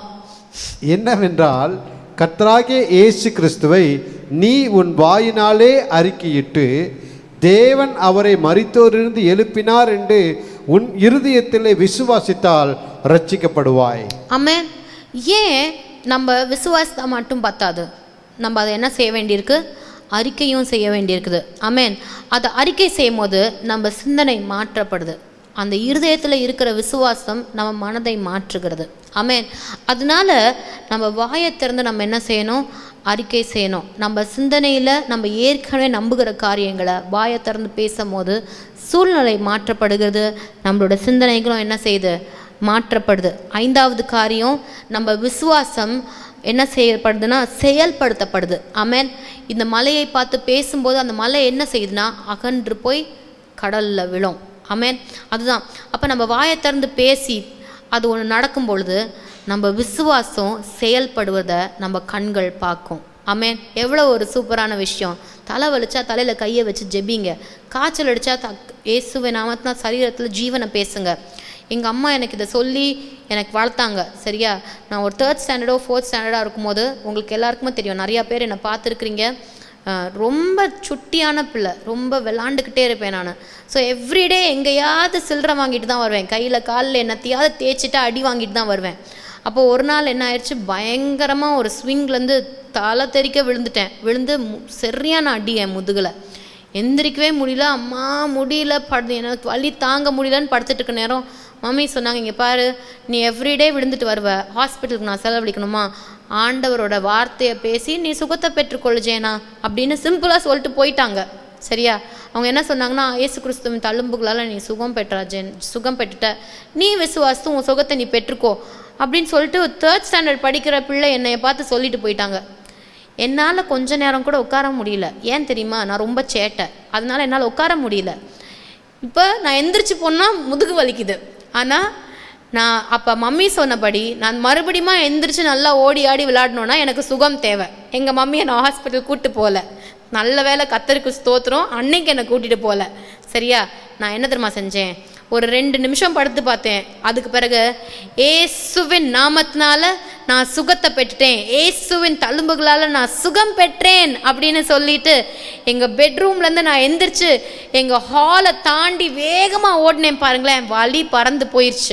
என்னவென்றால் கர்த்தராகிய இயேசு கிறிஸ்துவை நீ உன் வாயினாலே அறிக்கையிட்டு தேவன் அவரை மரித்தோரிலிருந்து எழுப்பினார் என்று உன் இருதயத்திலே விசுவாசித்தால் ரட்சிக்கப்படுவாய் ஆமென் ஏன் நம்ம விசுவாசத்தை மட்டும் பத்தாது நம்ம அதை என்ன செய்ய வேண்டியிருக்கு அறிக்கையும் செய்ய வேண்டியிருக்குது ஆமென் அதை அறிக்கை செய்யும் போது நம்ம சிந்தனை மாற்றப்படுது அந்த இருதயத்தில் இருக்கிற விசுவாசம் நம்ம மனதை மாற்றுகிறது ஆமென் அதனால நம்ம வாயை திறந்து நம்ம என்ன செய்யணும் அறிக்கை செய்யணும் நம்ம சிந்தனையில் நம்ம ஏற்கனவே நம்புகிற காரியங்களை வாயை திறந்து பேசும்போது சூழ்நிலை மாற்றப்படுகிறது நம்மளோட சிந்தனைகளும் என்ன செய்யுது மாற்றப்படுது ஐந்தாவது காரியம் நம்ம விசுவாசம் என்ன செய்யப்படுதுன்னா செயல்படுத்தப்படுது ஆமென் இந்த மலையை பார்த்து பேசும்போது அந்த மலை என்ன செய்யுதுன்னா அகன்று போய் கடல்ல விழும் ஆமென் அதுதான் அப்போ நம்ம வாயை திறந்து பேசி அது ஒன்று நடக்கும் பொழுது நம்ம விசுவாசம் செயல்படுவதை நம்ம கண்கள் பார்க்கும் ஆமென் எவ்வளோ ஒரு சூப்பரான விஷயம் தலை வலிச்சா தலையில் கையை வச்சு ஜெபிங்க காய்ச்சல் அடித்தா த இயேசுவை நாமத்தினா சரீரத்தில் ஜீவனை பேசுங்க எங்கள் அம்மா எனக்கு இதை சொல்லி எனக்கு வளர்த்தாங்க சரியா நான் ஒரு தேர்ட் ஸ்டாண்டர்டோ ஃபோர்த் ஸ்டாண்டர்டாக இருக்கும்போது உங்களுக்கு எல்லாருக்குமே தெரியும் நிறையா பேர் என்னை பார்த்துருக்குறீங்க அஹ், ரொம்ப சுட்டியான பிள்ளை ரொம்ப விளாண்டுக்கிட்டே இருப்பேன் நான் ஸோ எவ்ரிடே எங்கேயாவது சில்லறை வாங்கிட்டு தான் வருவேன் கையில் காலில் என்னத்தையாவது தேய்ச்சிட்டு அடி வாங்கிட்டு தான் வருவேன் அப்போ ஒரு நாள் என்ன ஆயிடுச்சு பயங்கரமாக ஒரு ஸ்விங்லேருந்து தலை தெறிக்க விழுந்துட்டேன் விழுந்து மு- சரியான அடி என் முதுகில் எந்திரிக்கவே முடியல அம்மா முடியல படு எனக்கு வலி தாங்க முடியலன்னு படுத்துட்டு இருக்க நேரம் மம்மி சொன்னாங்க இங்கே பாரு நீ எவ்ரிடே விழுந்துட்டு வருவ ஹாஸ்பிட்டலுக்கு நான் செலவழிக்கணுமா ஆண்டவரோட வார்த்தையை பேசி நீ சுகத்தை பெற்றுக்கொள்ளு ஜேனா அப்படின்னு சிம்பிளாக சொல்லிட்டு போயிட்டாங்க சரியா அவங்க என்ன சொன்னாங்கன்னா இயேசு கிறிஸ்துவின் தழும்புகளால் நீ சுகம் பெற்றா ஜென் சுகம் பெற்றுட்ட நீ விசுவாசம் உன் சுகத்தை நீ பெற்றுக்கோ அப்படின்னு சொல்லிட்டு தேர்ட் ஸ்டாண்டர்ட் படிக்கிற பிள்ளை என்னைய பார்த்து சொல்லிட்டு போயிட்டாங்க என்னால் கொஞ்ச நேரம் கூட உட்கார முடியல ஏன் தெரியுமா நான் ரொம்ப சேட்டை அதனால என்னால் உட்கார முடியல இப்போ நான் எந்திரிச்சு போனால் முதுகு வலிக்குது ஆனால் நான் அப்போ மம்மி சொன்னபடி நான் மறுபடியும் எந்திரிச்சு நல்லா ஓடி ஆடி விளையாடணுன்னா எனக்கு சுகம் தேவை எங்கள் மம்மியை நான் ஹாஸ்பிட்டல் கூப்பிட்டு போகல நல்ல வேலை கத்தருக்கு ஸ்தோத்திரம் அன்னைக்கு என்னை கூட்டிகிட்டு போகல சரியா நான் என்ன தெரியுமா செஞ்சேன் ஒரு ரெண்டு நிமிஷம் படுத்து பார்த்தேன் அதுக்கு பிறகு ஏசுவின் நாமத்தினால நான் சுகத்தை பெற்றுட்டேன் ஏசுவின் தழும்புகளால் நான் சுகம் பெற்றேன் அப்படின்னு சொல்லிட்டு எங்கள் பெட்ரூம்லேருந்து நான் எந்திரிச்சு எங்கள் ஹாலை தாண்டி வேகமாக ஓடினேன் பாருங்களேன் வலி பறந்து போயிடுச்சு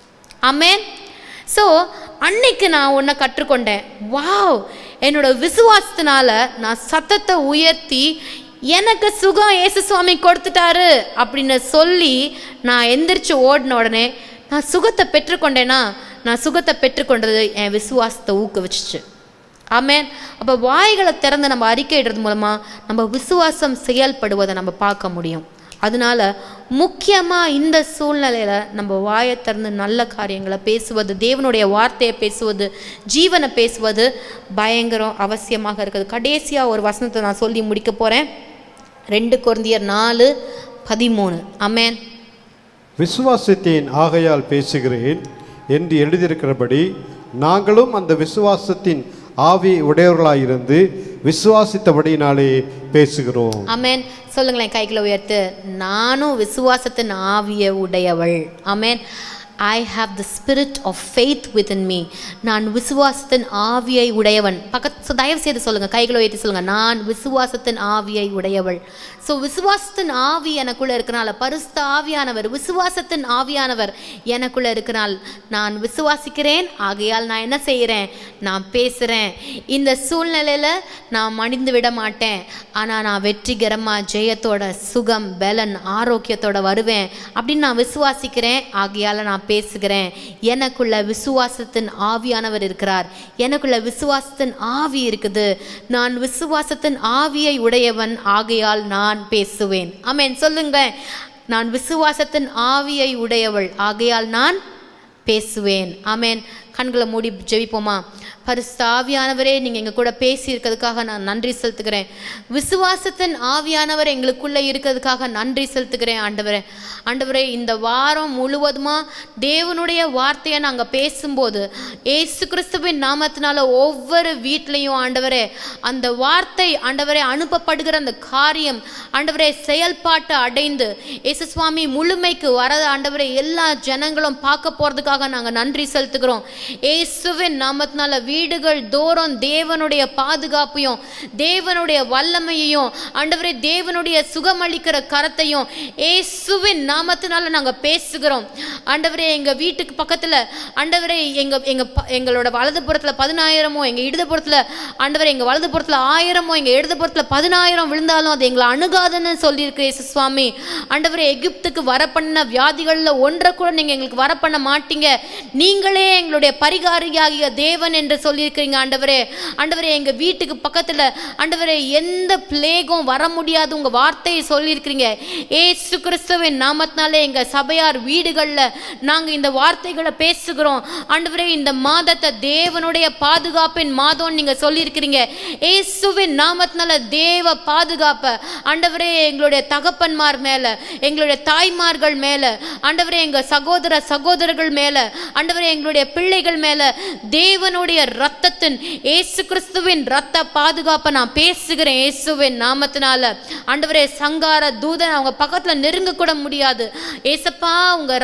ஆமென் ஸோ அன்னைக்கு நான் ஒன்றை கற்றுக்கொண்டேன் வாவ் என்னோட விசுவாசத்தினால நான் சத்தத்தை உயர்த்தி எனக்கு சுகம் இயேசு சுவாமி கொடுத்துட்டாரு அப்படின்னு சொல்லி நான் எந்திரிச்சு ஓடின உடனே நான் சுகத்தை பெற்றுக்கொண்டேனா நான் சுகத்தை பெற்றுக்கொண்டது என் விசுவாசத்தை ஊக்குவிச்சிச்சு ஆமென் அப்போ வாய்களை திறந்து நம்ம அறிக்கையிடுறது மூலமாக நம்ம விசுவாசம் செயல்படுவதை நம்ம பார்க்க முடியும் அதனால முக்கியமாக இந்த சூழ்நிலையில் நம்ம வாயை திறந்து நல்ல காரியங்களை பேசுவது தேவனுடைய வார்த்தையை பேசுவது ஜீவனை பேசுவது பயங்கரம் அவசியமாக இருக்குது கடைசியாக ஒரு வசனத்தை நான் சொல்லி முடிக்க போகிறேன் ரெண்டு குருந்தியர் நாலு பதிமூணு அமேன் விசுவாசித்தேன் ஆகையால் பேசுகிறேன் என்று எழுதியிருக்கிறபடி நாங்களும் அந்த விசுவாசத்தின் ஆவி உடையவர்களாயிருந்து விசுவாசித்தபடியினாலே பேசுகிறோம் அமேன் சொல்லுங்களேன் கைகளை உயர்த்து நானும் விசுவாசத்தின் ஆவிய உடையவள் amen I have the spirit of faith within me நான் விசுவாசத்தின் ஆவியை உடையவன் பக்கத்து தயவு செய்து சொல்லுங்கள் கைகளை உயர்த்தி சொல்லுங்கள் நான் விசுவாசத்தின் ஆவியை உடையவள் ஸோ விசுவாசத்தின் ஆவி எனக்குள்ளே இருக்கிறனால பரிசுத்த ஆவியானவர் விசுவாசத்தின் ஆவியானவர் எனக்குள்ளே இருக்கிறனால் நான் விசுவாசிக்கிறேன் ஆகையால் நான் என்ன செய்கிறேன் நான் பேசுகிறேன் இந்த சூழ்நிலையில் நான் மடிந்து விட மாட்டேன் ஆனால் நான் வெற்றிகரமாக ஜெயத்தோட சுகம் பலன் ஆரோக்கியத்தோட வருவேன் அப்படின்னு நான் விசுவாசிக்கிறேன் ஆகையால் நான் பேசுகிறேன் எனக்குள்ள விசுவாசத்தின் ஆவியானவர் இருக்கிறார் எனக்குள்ள விசுவாசத்தின் ஆவி இருக்குது நான் விசுவாசத்தின் ஆவியை உடையவன் ஆகையால் நான் பேசுவேன் ஆமென் சொல்லுங்க நான் விசுவாசத்தின் ஆவியை உடையவள் ஆகையால் நான் பேசுவேன் ஆமென் கண்களை மூடி ஜெபிப்போமா பரிசுத்த ஆவியானவரே நீங்கள் எங்கள் கூட பேசி இருக்கிறதுக்காக நான் நன்றி செலுத்துகிறேன் விசுவாசத்தின் ஆவியானவர் எங்களுக்குள்ளே இருக்கிறதுக்காக நன்றி செலுத்துகிறேன் ஆண்டவரே ஆண்டவரே இந்த வாரம் முழுவதுமாக தேவனுடைய வார்த்தையை நாங்கள் பேசும்போது ஏசு கிறிஸ்துவின் நாமத்தினால ஒவ்வொரு வீட்லேயும் ஆண்டவரே அந்த வார்த்தை ஆண்டவரே அனுப்பப்படுகிற அந்த காரியம் ஆண்டவரே செயல்பாட்டை அடைந்து இயேசு சுவாமி முழுமைக்கு வர ஆண்டவரே எல்லா ஜனங்களும் பார்க்க போகிறதுக்காக நாங்கள் நன்றி செலுத்துகிறோம் இயேசுவின் நாமத்தினால வீடுகள் தோறும் தேவனுடைய பாதுகாப்பையும் தேவனுடைய வல்லமையையும் ஆண்டவரே தேவனுடைய சுகமளிக்கிற கரத்தையும் இயேசுவின் நாமத்தினால நாங்கள் பேசுகிறோம் ஆண்டவரே எங்கள் வீட்டுக்கு பக்கத்தில் ஆண்டவரே எங்கள் எங்கள் ப- எங்களோட வலதுபுறத்தில் பதினாயிரமோ எங்கள் இடதுபுறத்தில் ஆண்டவரே எங்கள் வலதுபுறத்தில் ஆயிரமோ எங்கள் இடதுபுறத்தில் பதினாயிரம் விழுந்தாலும் அது எங்களை அணுகாதுன்னு சொல்லியிருக்கு இயேசு சுவாமி ஆண்டவரே எகிப்துக்கு வர பண்ண வியாதிகளில் ஒன்றை கூட நீங்கள் எங்களுக்கு வர பண்ண மாட்டீங்க நீங்களே எங்களுடைய பரிகாரியாகிய தேவன் என்று சொல்லியிருக்கிறீங்க ஆண்டவரே ஆண்டவரே எங்கள் வீட்டுக்கு பக்கத்தில் ஆண்டவரே எந்த பிளேகும் வர முடியாது உங்கள் வார்த்தையை சொல்லியிருக்கிறீங்க ஏசு கிறிஸ்துவின் நாமத்தினாலே எங்கள் சபையார் வீடுகளில் நாங்கள் இந்த வார்த்தைகளை பேசுகிறோம் ஆண்டவரே இந்த மாதத்தை தேவனுடைய பாதுகாப்பின் மாதம் நீங்கள் சொல்லியிருக்கிறீங்க ஏசுவின் நாமத்தினால தேவ பாதுகாப்பை ஆண்டவரே எங்களுடைய தகப்பன்மார் மேலே எங்களுடைய தாய்மார்கள் மேலே ஆண்டவரே எங்கள் சகோதர சகோதரர்கள் மேலே ஆண்டவரே எங்களுடைய பிள்ளைகள் மேலே தேவனுடைய ரத்தத்தின் ஏசு கிறிஸ்துவின் ரத்த பாதுகாப்பை நான் பேசுகிறேன் இயேசுவின் நாமத்தினால ஆண்டவரே சங்கார தூதன் அவங்க பக்கத்தில் நெருங்க கூட முடியாது ஏசப்பா உங்க ரத்தம்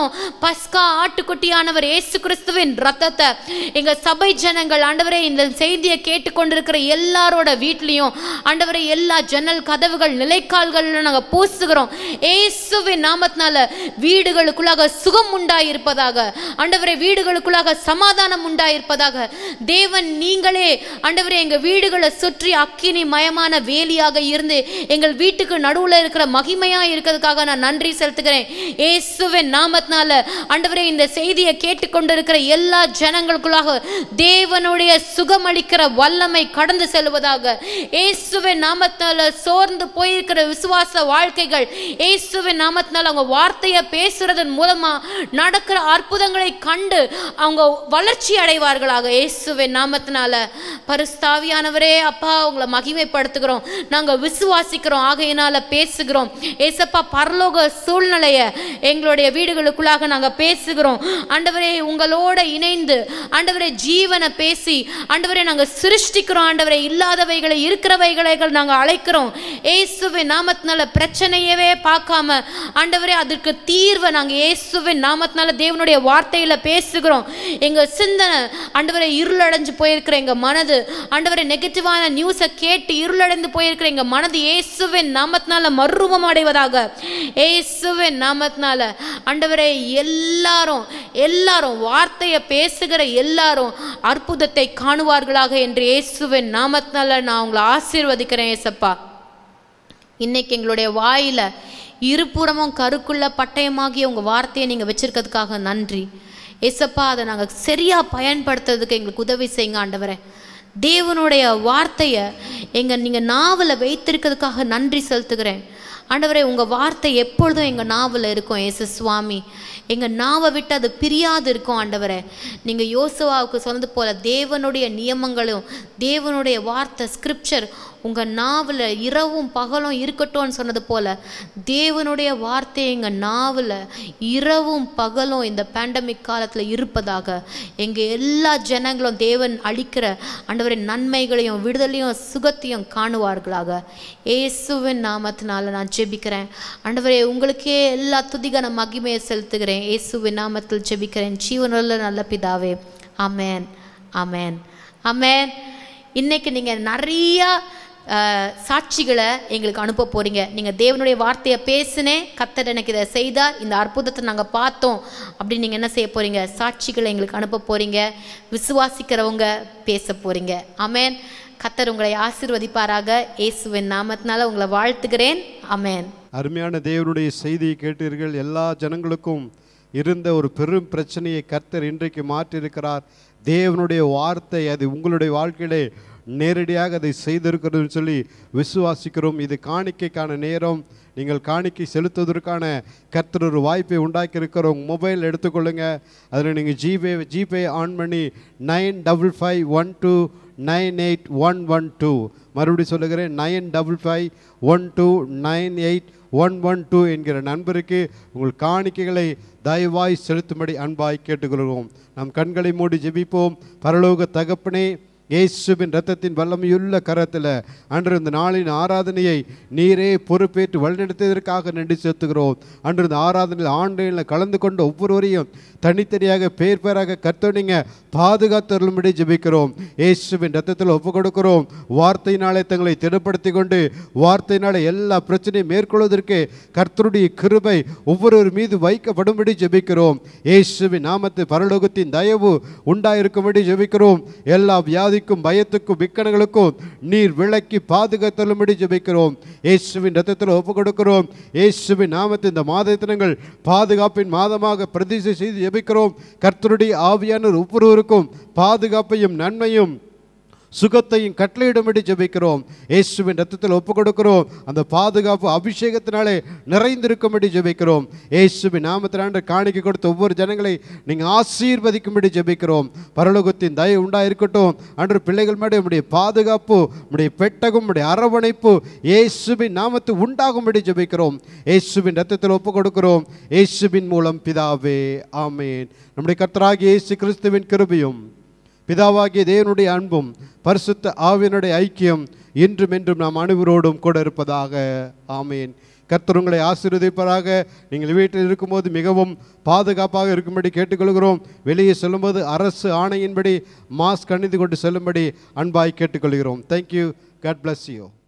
ஜெபிக்கிறோம் பஸ்கா ஆட்டுக்குட்டியானவர் இயேசு கிறிஸ்துவின் ரத்தத்தை எங்க சபை ஜனங்கள் ஆண்டவரே இந்த செய்தியை கேட்டுக்கொண்டிருக்கிற எல்லாரோட வீட்லயும் ஆண்டவரே எல்லா ஜன்னல் கதவுகள் நிலைக்கால்களில் நாங்க பூசுகிறோம் இயேசுவின் நாமத்தினால வீடுகளுக்குள்ளாக சுகம் உண்டாயிருப்பதாக ஆண்டவரே வீடுகளுக்குள்ளாக சமாதானம் உண்டாயிருப்பதாக தேவன் நீங்களே ஆண்டவரே எங்க வீடுகளை சுற்றி அக்கினி மயமான வேலியாக இருந்து எங்கள் வீட்டுக்கு நடுவுல இருக்கிற மகிமையா இருக்கிறதுக்காக நான் நன்றி செலுத்துகிறேன் இயேசுவின் நாமத்தினால ஆண்டவரே இந்த செய்தியை கேட்டுக்கொண்டிருக்கிற எல்லா ஜனங்களுக்குள்ளாக தேவனுடைய சுகமளிக்கிற வல்லமை கடந்து செல்வதாக இயேசுவின் நாமத்தினால சோர்ந்து போயிருக்கிற விசுவாச வாழ்க்கைகள் இயேசுவின் நாமத்தினால அவங்க வார்த்தையை பேசுறதன் மூலமா நடக்கிற அற்புதங்களை கண்டு அவங்க வளர்ச்சி அடைவார்களாக இயேசுவின் நாமத்தினால பரிஸ்தாவியானவரே அப்பா உங்களை மகிமைப்படுத்துகிறோம் நாங்க விசுவாசிக்கிறோம் ஆகையினால பேசுகிறோம் ஏசப்பா பரலோக சூழ்நிலைய எங்களுடைய வீடுகளுக்குள்ளாக நாங்க பேசுகிறோம் ஆண்டவரே உங்களோட இணைந்து ஆண்டவரே ஜீவனை பேசி ஆண்டவரே நாங்க சிருஷ்டிக்கிறோம் ஆண்டவரே இல்லாதவைகளை இருக்கிறவைகளை நாங்க அழைக்கிறோம் இயேசுவின் நாமத்தினால பிரச்சனையவே பார்க்காம ஆண்டவரே அதற்கு தீர்வை நாங்க இயேசுவின் நாமத்தினால தேவனுடைய வார்த்தையில பேசுகிறோம் எங்க சிந்தனை ஆண்டவரை இருளடைஞ்சு போயிருக்கிற எங்க மனது ஆண்டவரை நெகட்டிவான நியூஸை கேட்டு இருளடைந்து போயிருக்கிற எங்க மனது இயேசுவின் நாமத்தினால மறுரூபம் அடைவதாக இயேசுவின் நாமத்தினால ஆண்டவரே எல்லாரும் எல்லாரும் வார்த்தையை பேசுகிற எல்லாரும் அற்புதத்தை காணுவார்களாக என்று இயேசுவின் நாமத்தினால நான் உங்களை ஆசீர்வதிக்கிறேன் ஏசப்பா இன்னைக்கு எங்களுடைய வாயில இருபுறமும் கருக்குள்ள பட்டயமாகிய உங்க வார்த்தையை நீங்க வச்சிருக்கிறதுக்காக நன்றி ஏசப்பா அதை நாங்க சரியா பயன்படுத்துறதுக்கு எங்களுக்கு உதவி செய்யுங்க ஆண்டவரே தேவனுடைய வார்த்தையை எங்க நீங்க நாவல வைத்திருக்கிறதுக்காக நன்றி செலுத்துகிறேன் ஆண்டவரே உங்க வார்த்தை எப்பொழுதும் எங்க நாவல இருக்கும் ஏசு சுவாமி எங்க நாவை விட்டு அது பிரியாது இருக்கும் ஆண்டவரே நீங்க யோசுவாவுக்கு சொன்னது போல தேவனுடைய நியமங்களும் தேவனுடைய வார்த்தை ஸ்கிரிப்சர் உங்க நாவில் இரவும் பகலும் இருக்கட்டும்னு சொன்னது போல தேவனுடைய வார்த்தை எங்க நாவில் இரவும் பகலும் இந்த பேண்டமிக் காலத்துல இருப்பதாக எங்க எல்லா ஜனங்களும் தேவன் அளிக்கிற ஆண்டவரின் நன்மைகளையும் விடுதலையும் சுகத்தையும் காணுவார்களாக இயேசுவின் நாமத்தினால நான் ஜெபிக்கிறேன் ஆண்டவரே உங்களுக்கே எல்லா துதிகான மகிமையை செலுத்துகிறேன் இயேசுவின் நாமத்தில் ஜெபிக்கிறேன் ஜீவனுள்ள நல்ல பிதாவே அமேன் அமேன் அமேன் இன்னைக்கு நீங்க நிறைய அஹ், சாட்சிகளை எங்களுக்கு அனுப்ப போறீங்க நீங்க தேவனுடைய வார்த்தையை பேசினேன் கத்தர் எனக்கு இதை செய்தார் இந்த அற்புதத்தை நாங்க பார்த்தோம் அப்படின்னு நீங்க என்ன செய்ய போறீங்க சாட்சிகளை எங்களுக்கு அனுப்ப போறீங்க விசுவாசிக்கிறவங்க பேச போறீங்க அமேன் கத்தர் உங்களை ஆசீர்வதிப்பாராக இயேசுவின் நாமத்தினால உங்களை வாழ்த்துகிறேன் அமேன் அருமையான தேவனுடைய செய்தியை கேட்டீர்கள் எல்லா ஜனங்களுக்கும் இருந்த ஒரு பெரும் பிரச்சனையை கர்த்தர் இன்றைக்கு மாற்றியிருக்கிறார் தேவனுடைய வார்த்தை அது உங்களுடைய வாழ்க்கையிலே நேரடியாக அதை செய்திருக்கிறதுன்னு சொல்லி விசுவாசிக்கிறோம் இது காணிக்கைக்கான நேரம் நீங்கள் காணிக்கை செலுத்துவதற்கான கர்த்தர் ஒரு வாய்ப்பை உண்டாக்கி இருக்கிறோம் மொபைல் எடுத்துக்கொள்ளுங்க அதில் நீங்கள் ஜிபே ஜிபே ஆன் பண்ணி nine double five one two nine eight one one two மறுபடியும் சொல்லுகிறேன் nine double five one two nine eight one one two என்கிற நண்பருக்கு உங்கள் காணிக்கைகளை தயவாய் செலுத்தும்படி அன்பாய் கேட்டுக்கொள்கிறோம் நம் கண்களை மூடி ஜெபிப்போம் பரலோக தகப்பனே இயேசுவின் ரத்தத்தின் வல்லமையுள்ள கரத்தில் அன்று இந்த நாளின் ஆராதனையை நீரே பொறுப்பேற்று வழிநடத்தியதற்காக நன்றி செலுத்துகிறோம் அன்று இந்த ஆராதனையில் ஆண்டையில் கலந்து கொண்ட ஒவ்வொருவரையும் தனித்தனியாக பேர் பேராக கர்த்தனிங்க பாதுகாத்தருளும்படி ஜெபிக்கிறோம் இயேசுவின் ரத்தத்தில் ஒப்பு கொடுக்கிறோம் வார்த்தையினாலே தங்களை திடப்படுத்தி கொண்டு வார்த்தையினாலே எல்லா பிரச்சனையும் மேற்கொள்வதற்கு கர்த்தருடைய கிருபை ஒவ்வொருவர் மீது வைக்கப்படும்படி ஜெபிக்கிறோம் இயேசுவின் நாமத்து பரலோகத்தின் தயவு உண்டாயிருக்கும்படி ஜெபிக்கிறோம் எல்லா வியாதிக்கும் பயத்துக்கும் விக்கனங்களுக்கும் நீர் விளக்கி பாதுகாத்தலும்படி ஜெபிக்கிறோம் இயேசுவின் ரத்தத்தில் ஒப்பு கொடுக்கிறோம் இயேசுவின் நாமத்து இந்த மாதத்தினங்கள் பாதுகாப்பின் மாதமாக பிரதிஷ்டை செய்து ஜெபிக்கிறோம் கர்த்தருடைய ஆவியானவர் ஒவ்வொருவருக்கும் பாதுகாப்பையும் நன்மையும் சுகத்தையும் கட்டளையிடும்படி ஜெபிக்கிறோம் இயேசுவின் ரத்தத்தில் ஒப்பு கொடுக்கிறோம் அந்த பாதுகாப்பு அபிஷேகத்தினாலே நிறைந்திருக்கும்படி ஜெபிக்கிறோம் இயேசுவின் நாமத்தினாண்டு காணிக்கை கொடுத்த ஒவ்வொரு ஜனங்களை நீங்கள் ஆசீர்வதிக்கும்படி ஜெபிக்கிறோம் பரலோகத்தின் தயவு உண்டாயிருக்கட்டும் அன்று பிள்ளைகள் மேலே உடைய பாதுகாப்பு உடைய பெட்டகம் உடைய அரவணைப்பு இயேசுவின் நாமத்து உண்டாகும்படி ஜெபிக்கிறோம் இயேசுவின் ரத்தத்தில் ஒப்பு கொடுக்கிறோம் இயேசுவின் மூலம் பிதாவே ஆமேன் நம்முடைய கர்த்தராகிய இயேசு கிறிஸ்துவின் கிருபையும் பிதாவாகிய தேவனுடைய அன்பும் பரிசுத்த ஆவியனுடைய ஐக்கியம் இன்றும் என்றும் நாம் அனைவரோடும் கூட இருப்பதாக ஆமேன் கர்த்தர் உங்களை ஆசீர்வதிப்பாராக நீங்கள் வீட்டில் இருக்கும்போது மிகவும் பாதுகாப்பாக இருக்கும்படி கேட்டுக்கொள்கிறோம் வெளியே செல்லும்போது அரசு ஆணையின்படி மாஸ்க் அணிந்து கொண்டு செல்லும்படி அன்பாய் கேட்டுக்கொள்கிறோம் தேங்க்யூ காட் bless you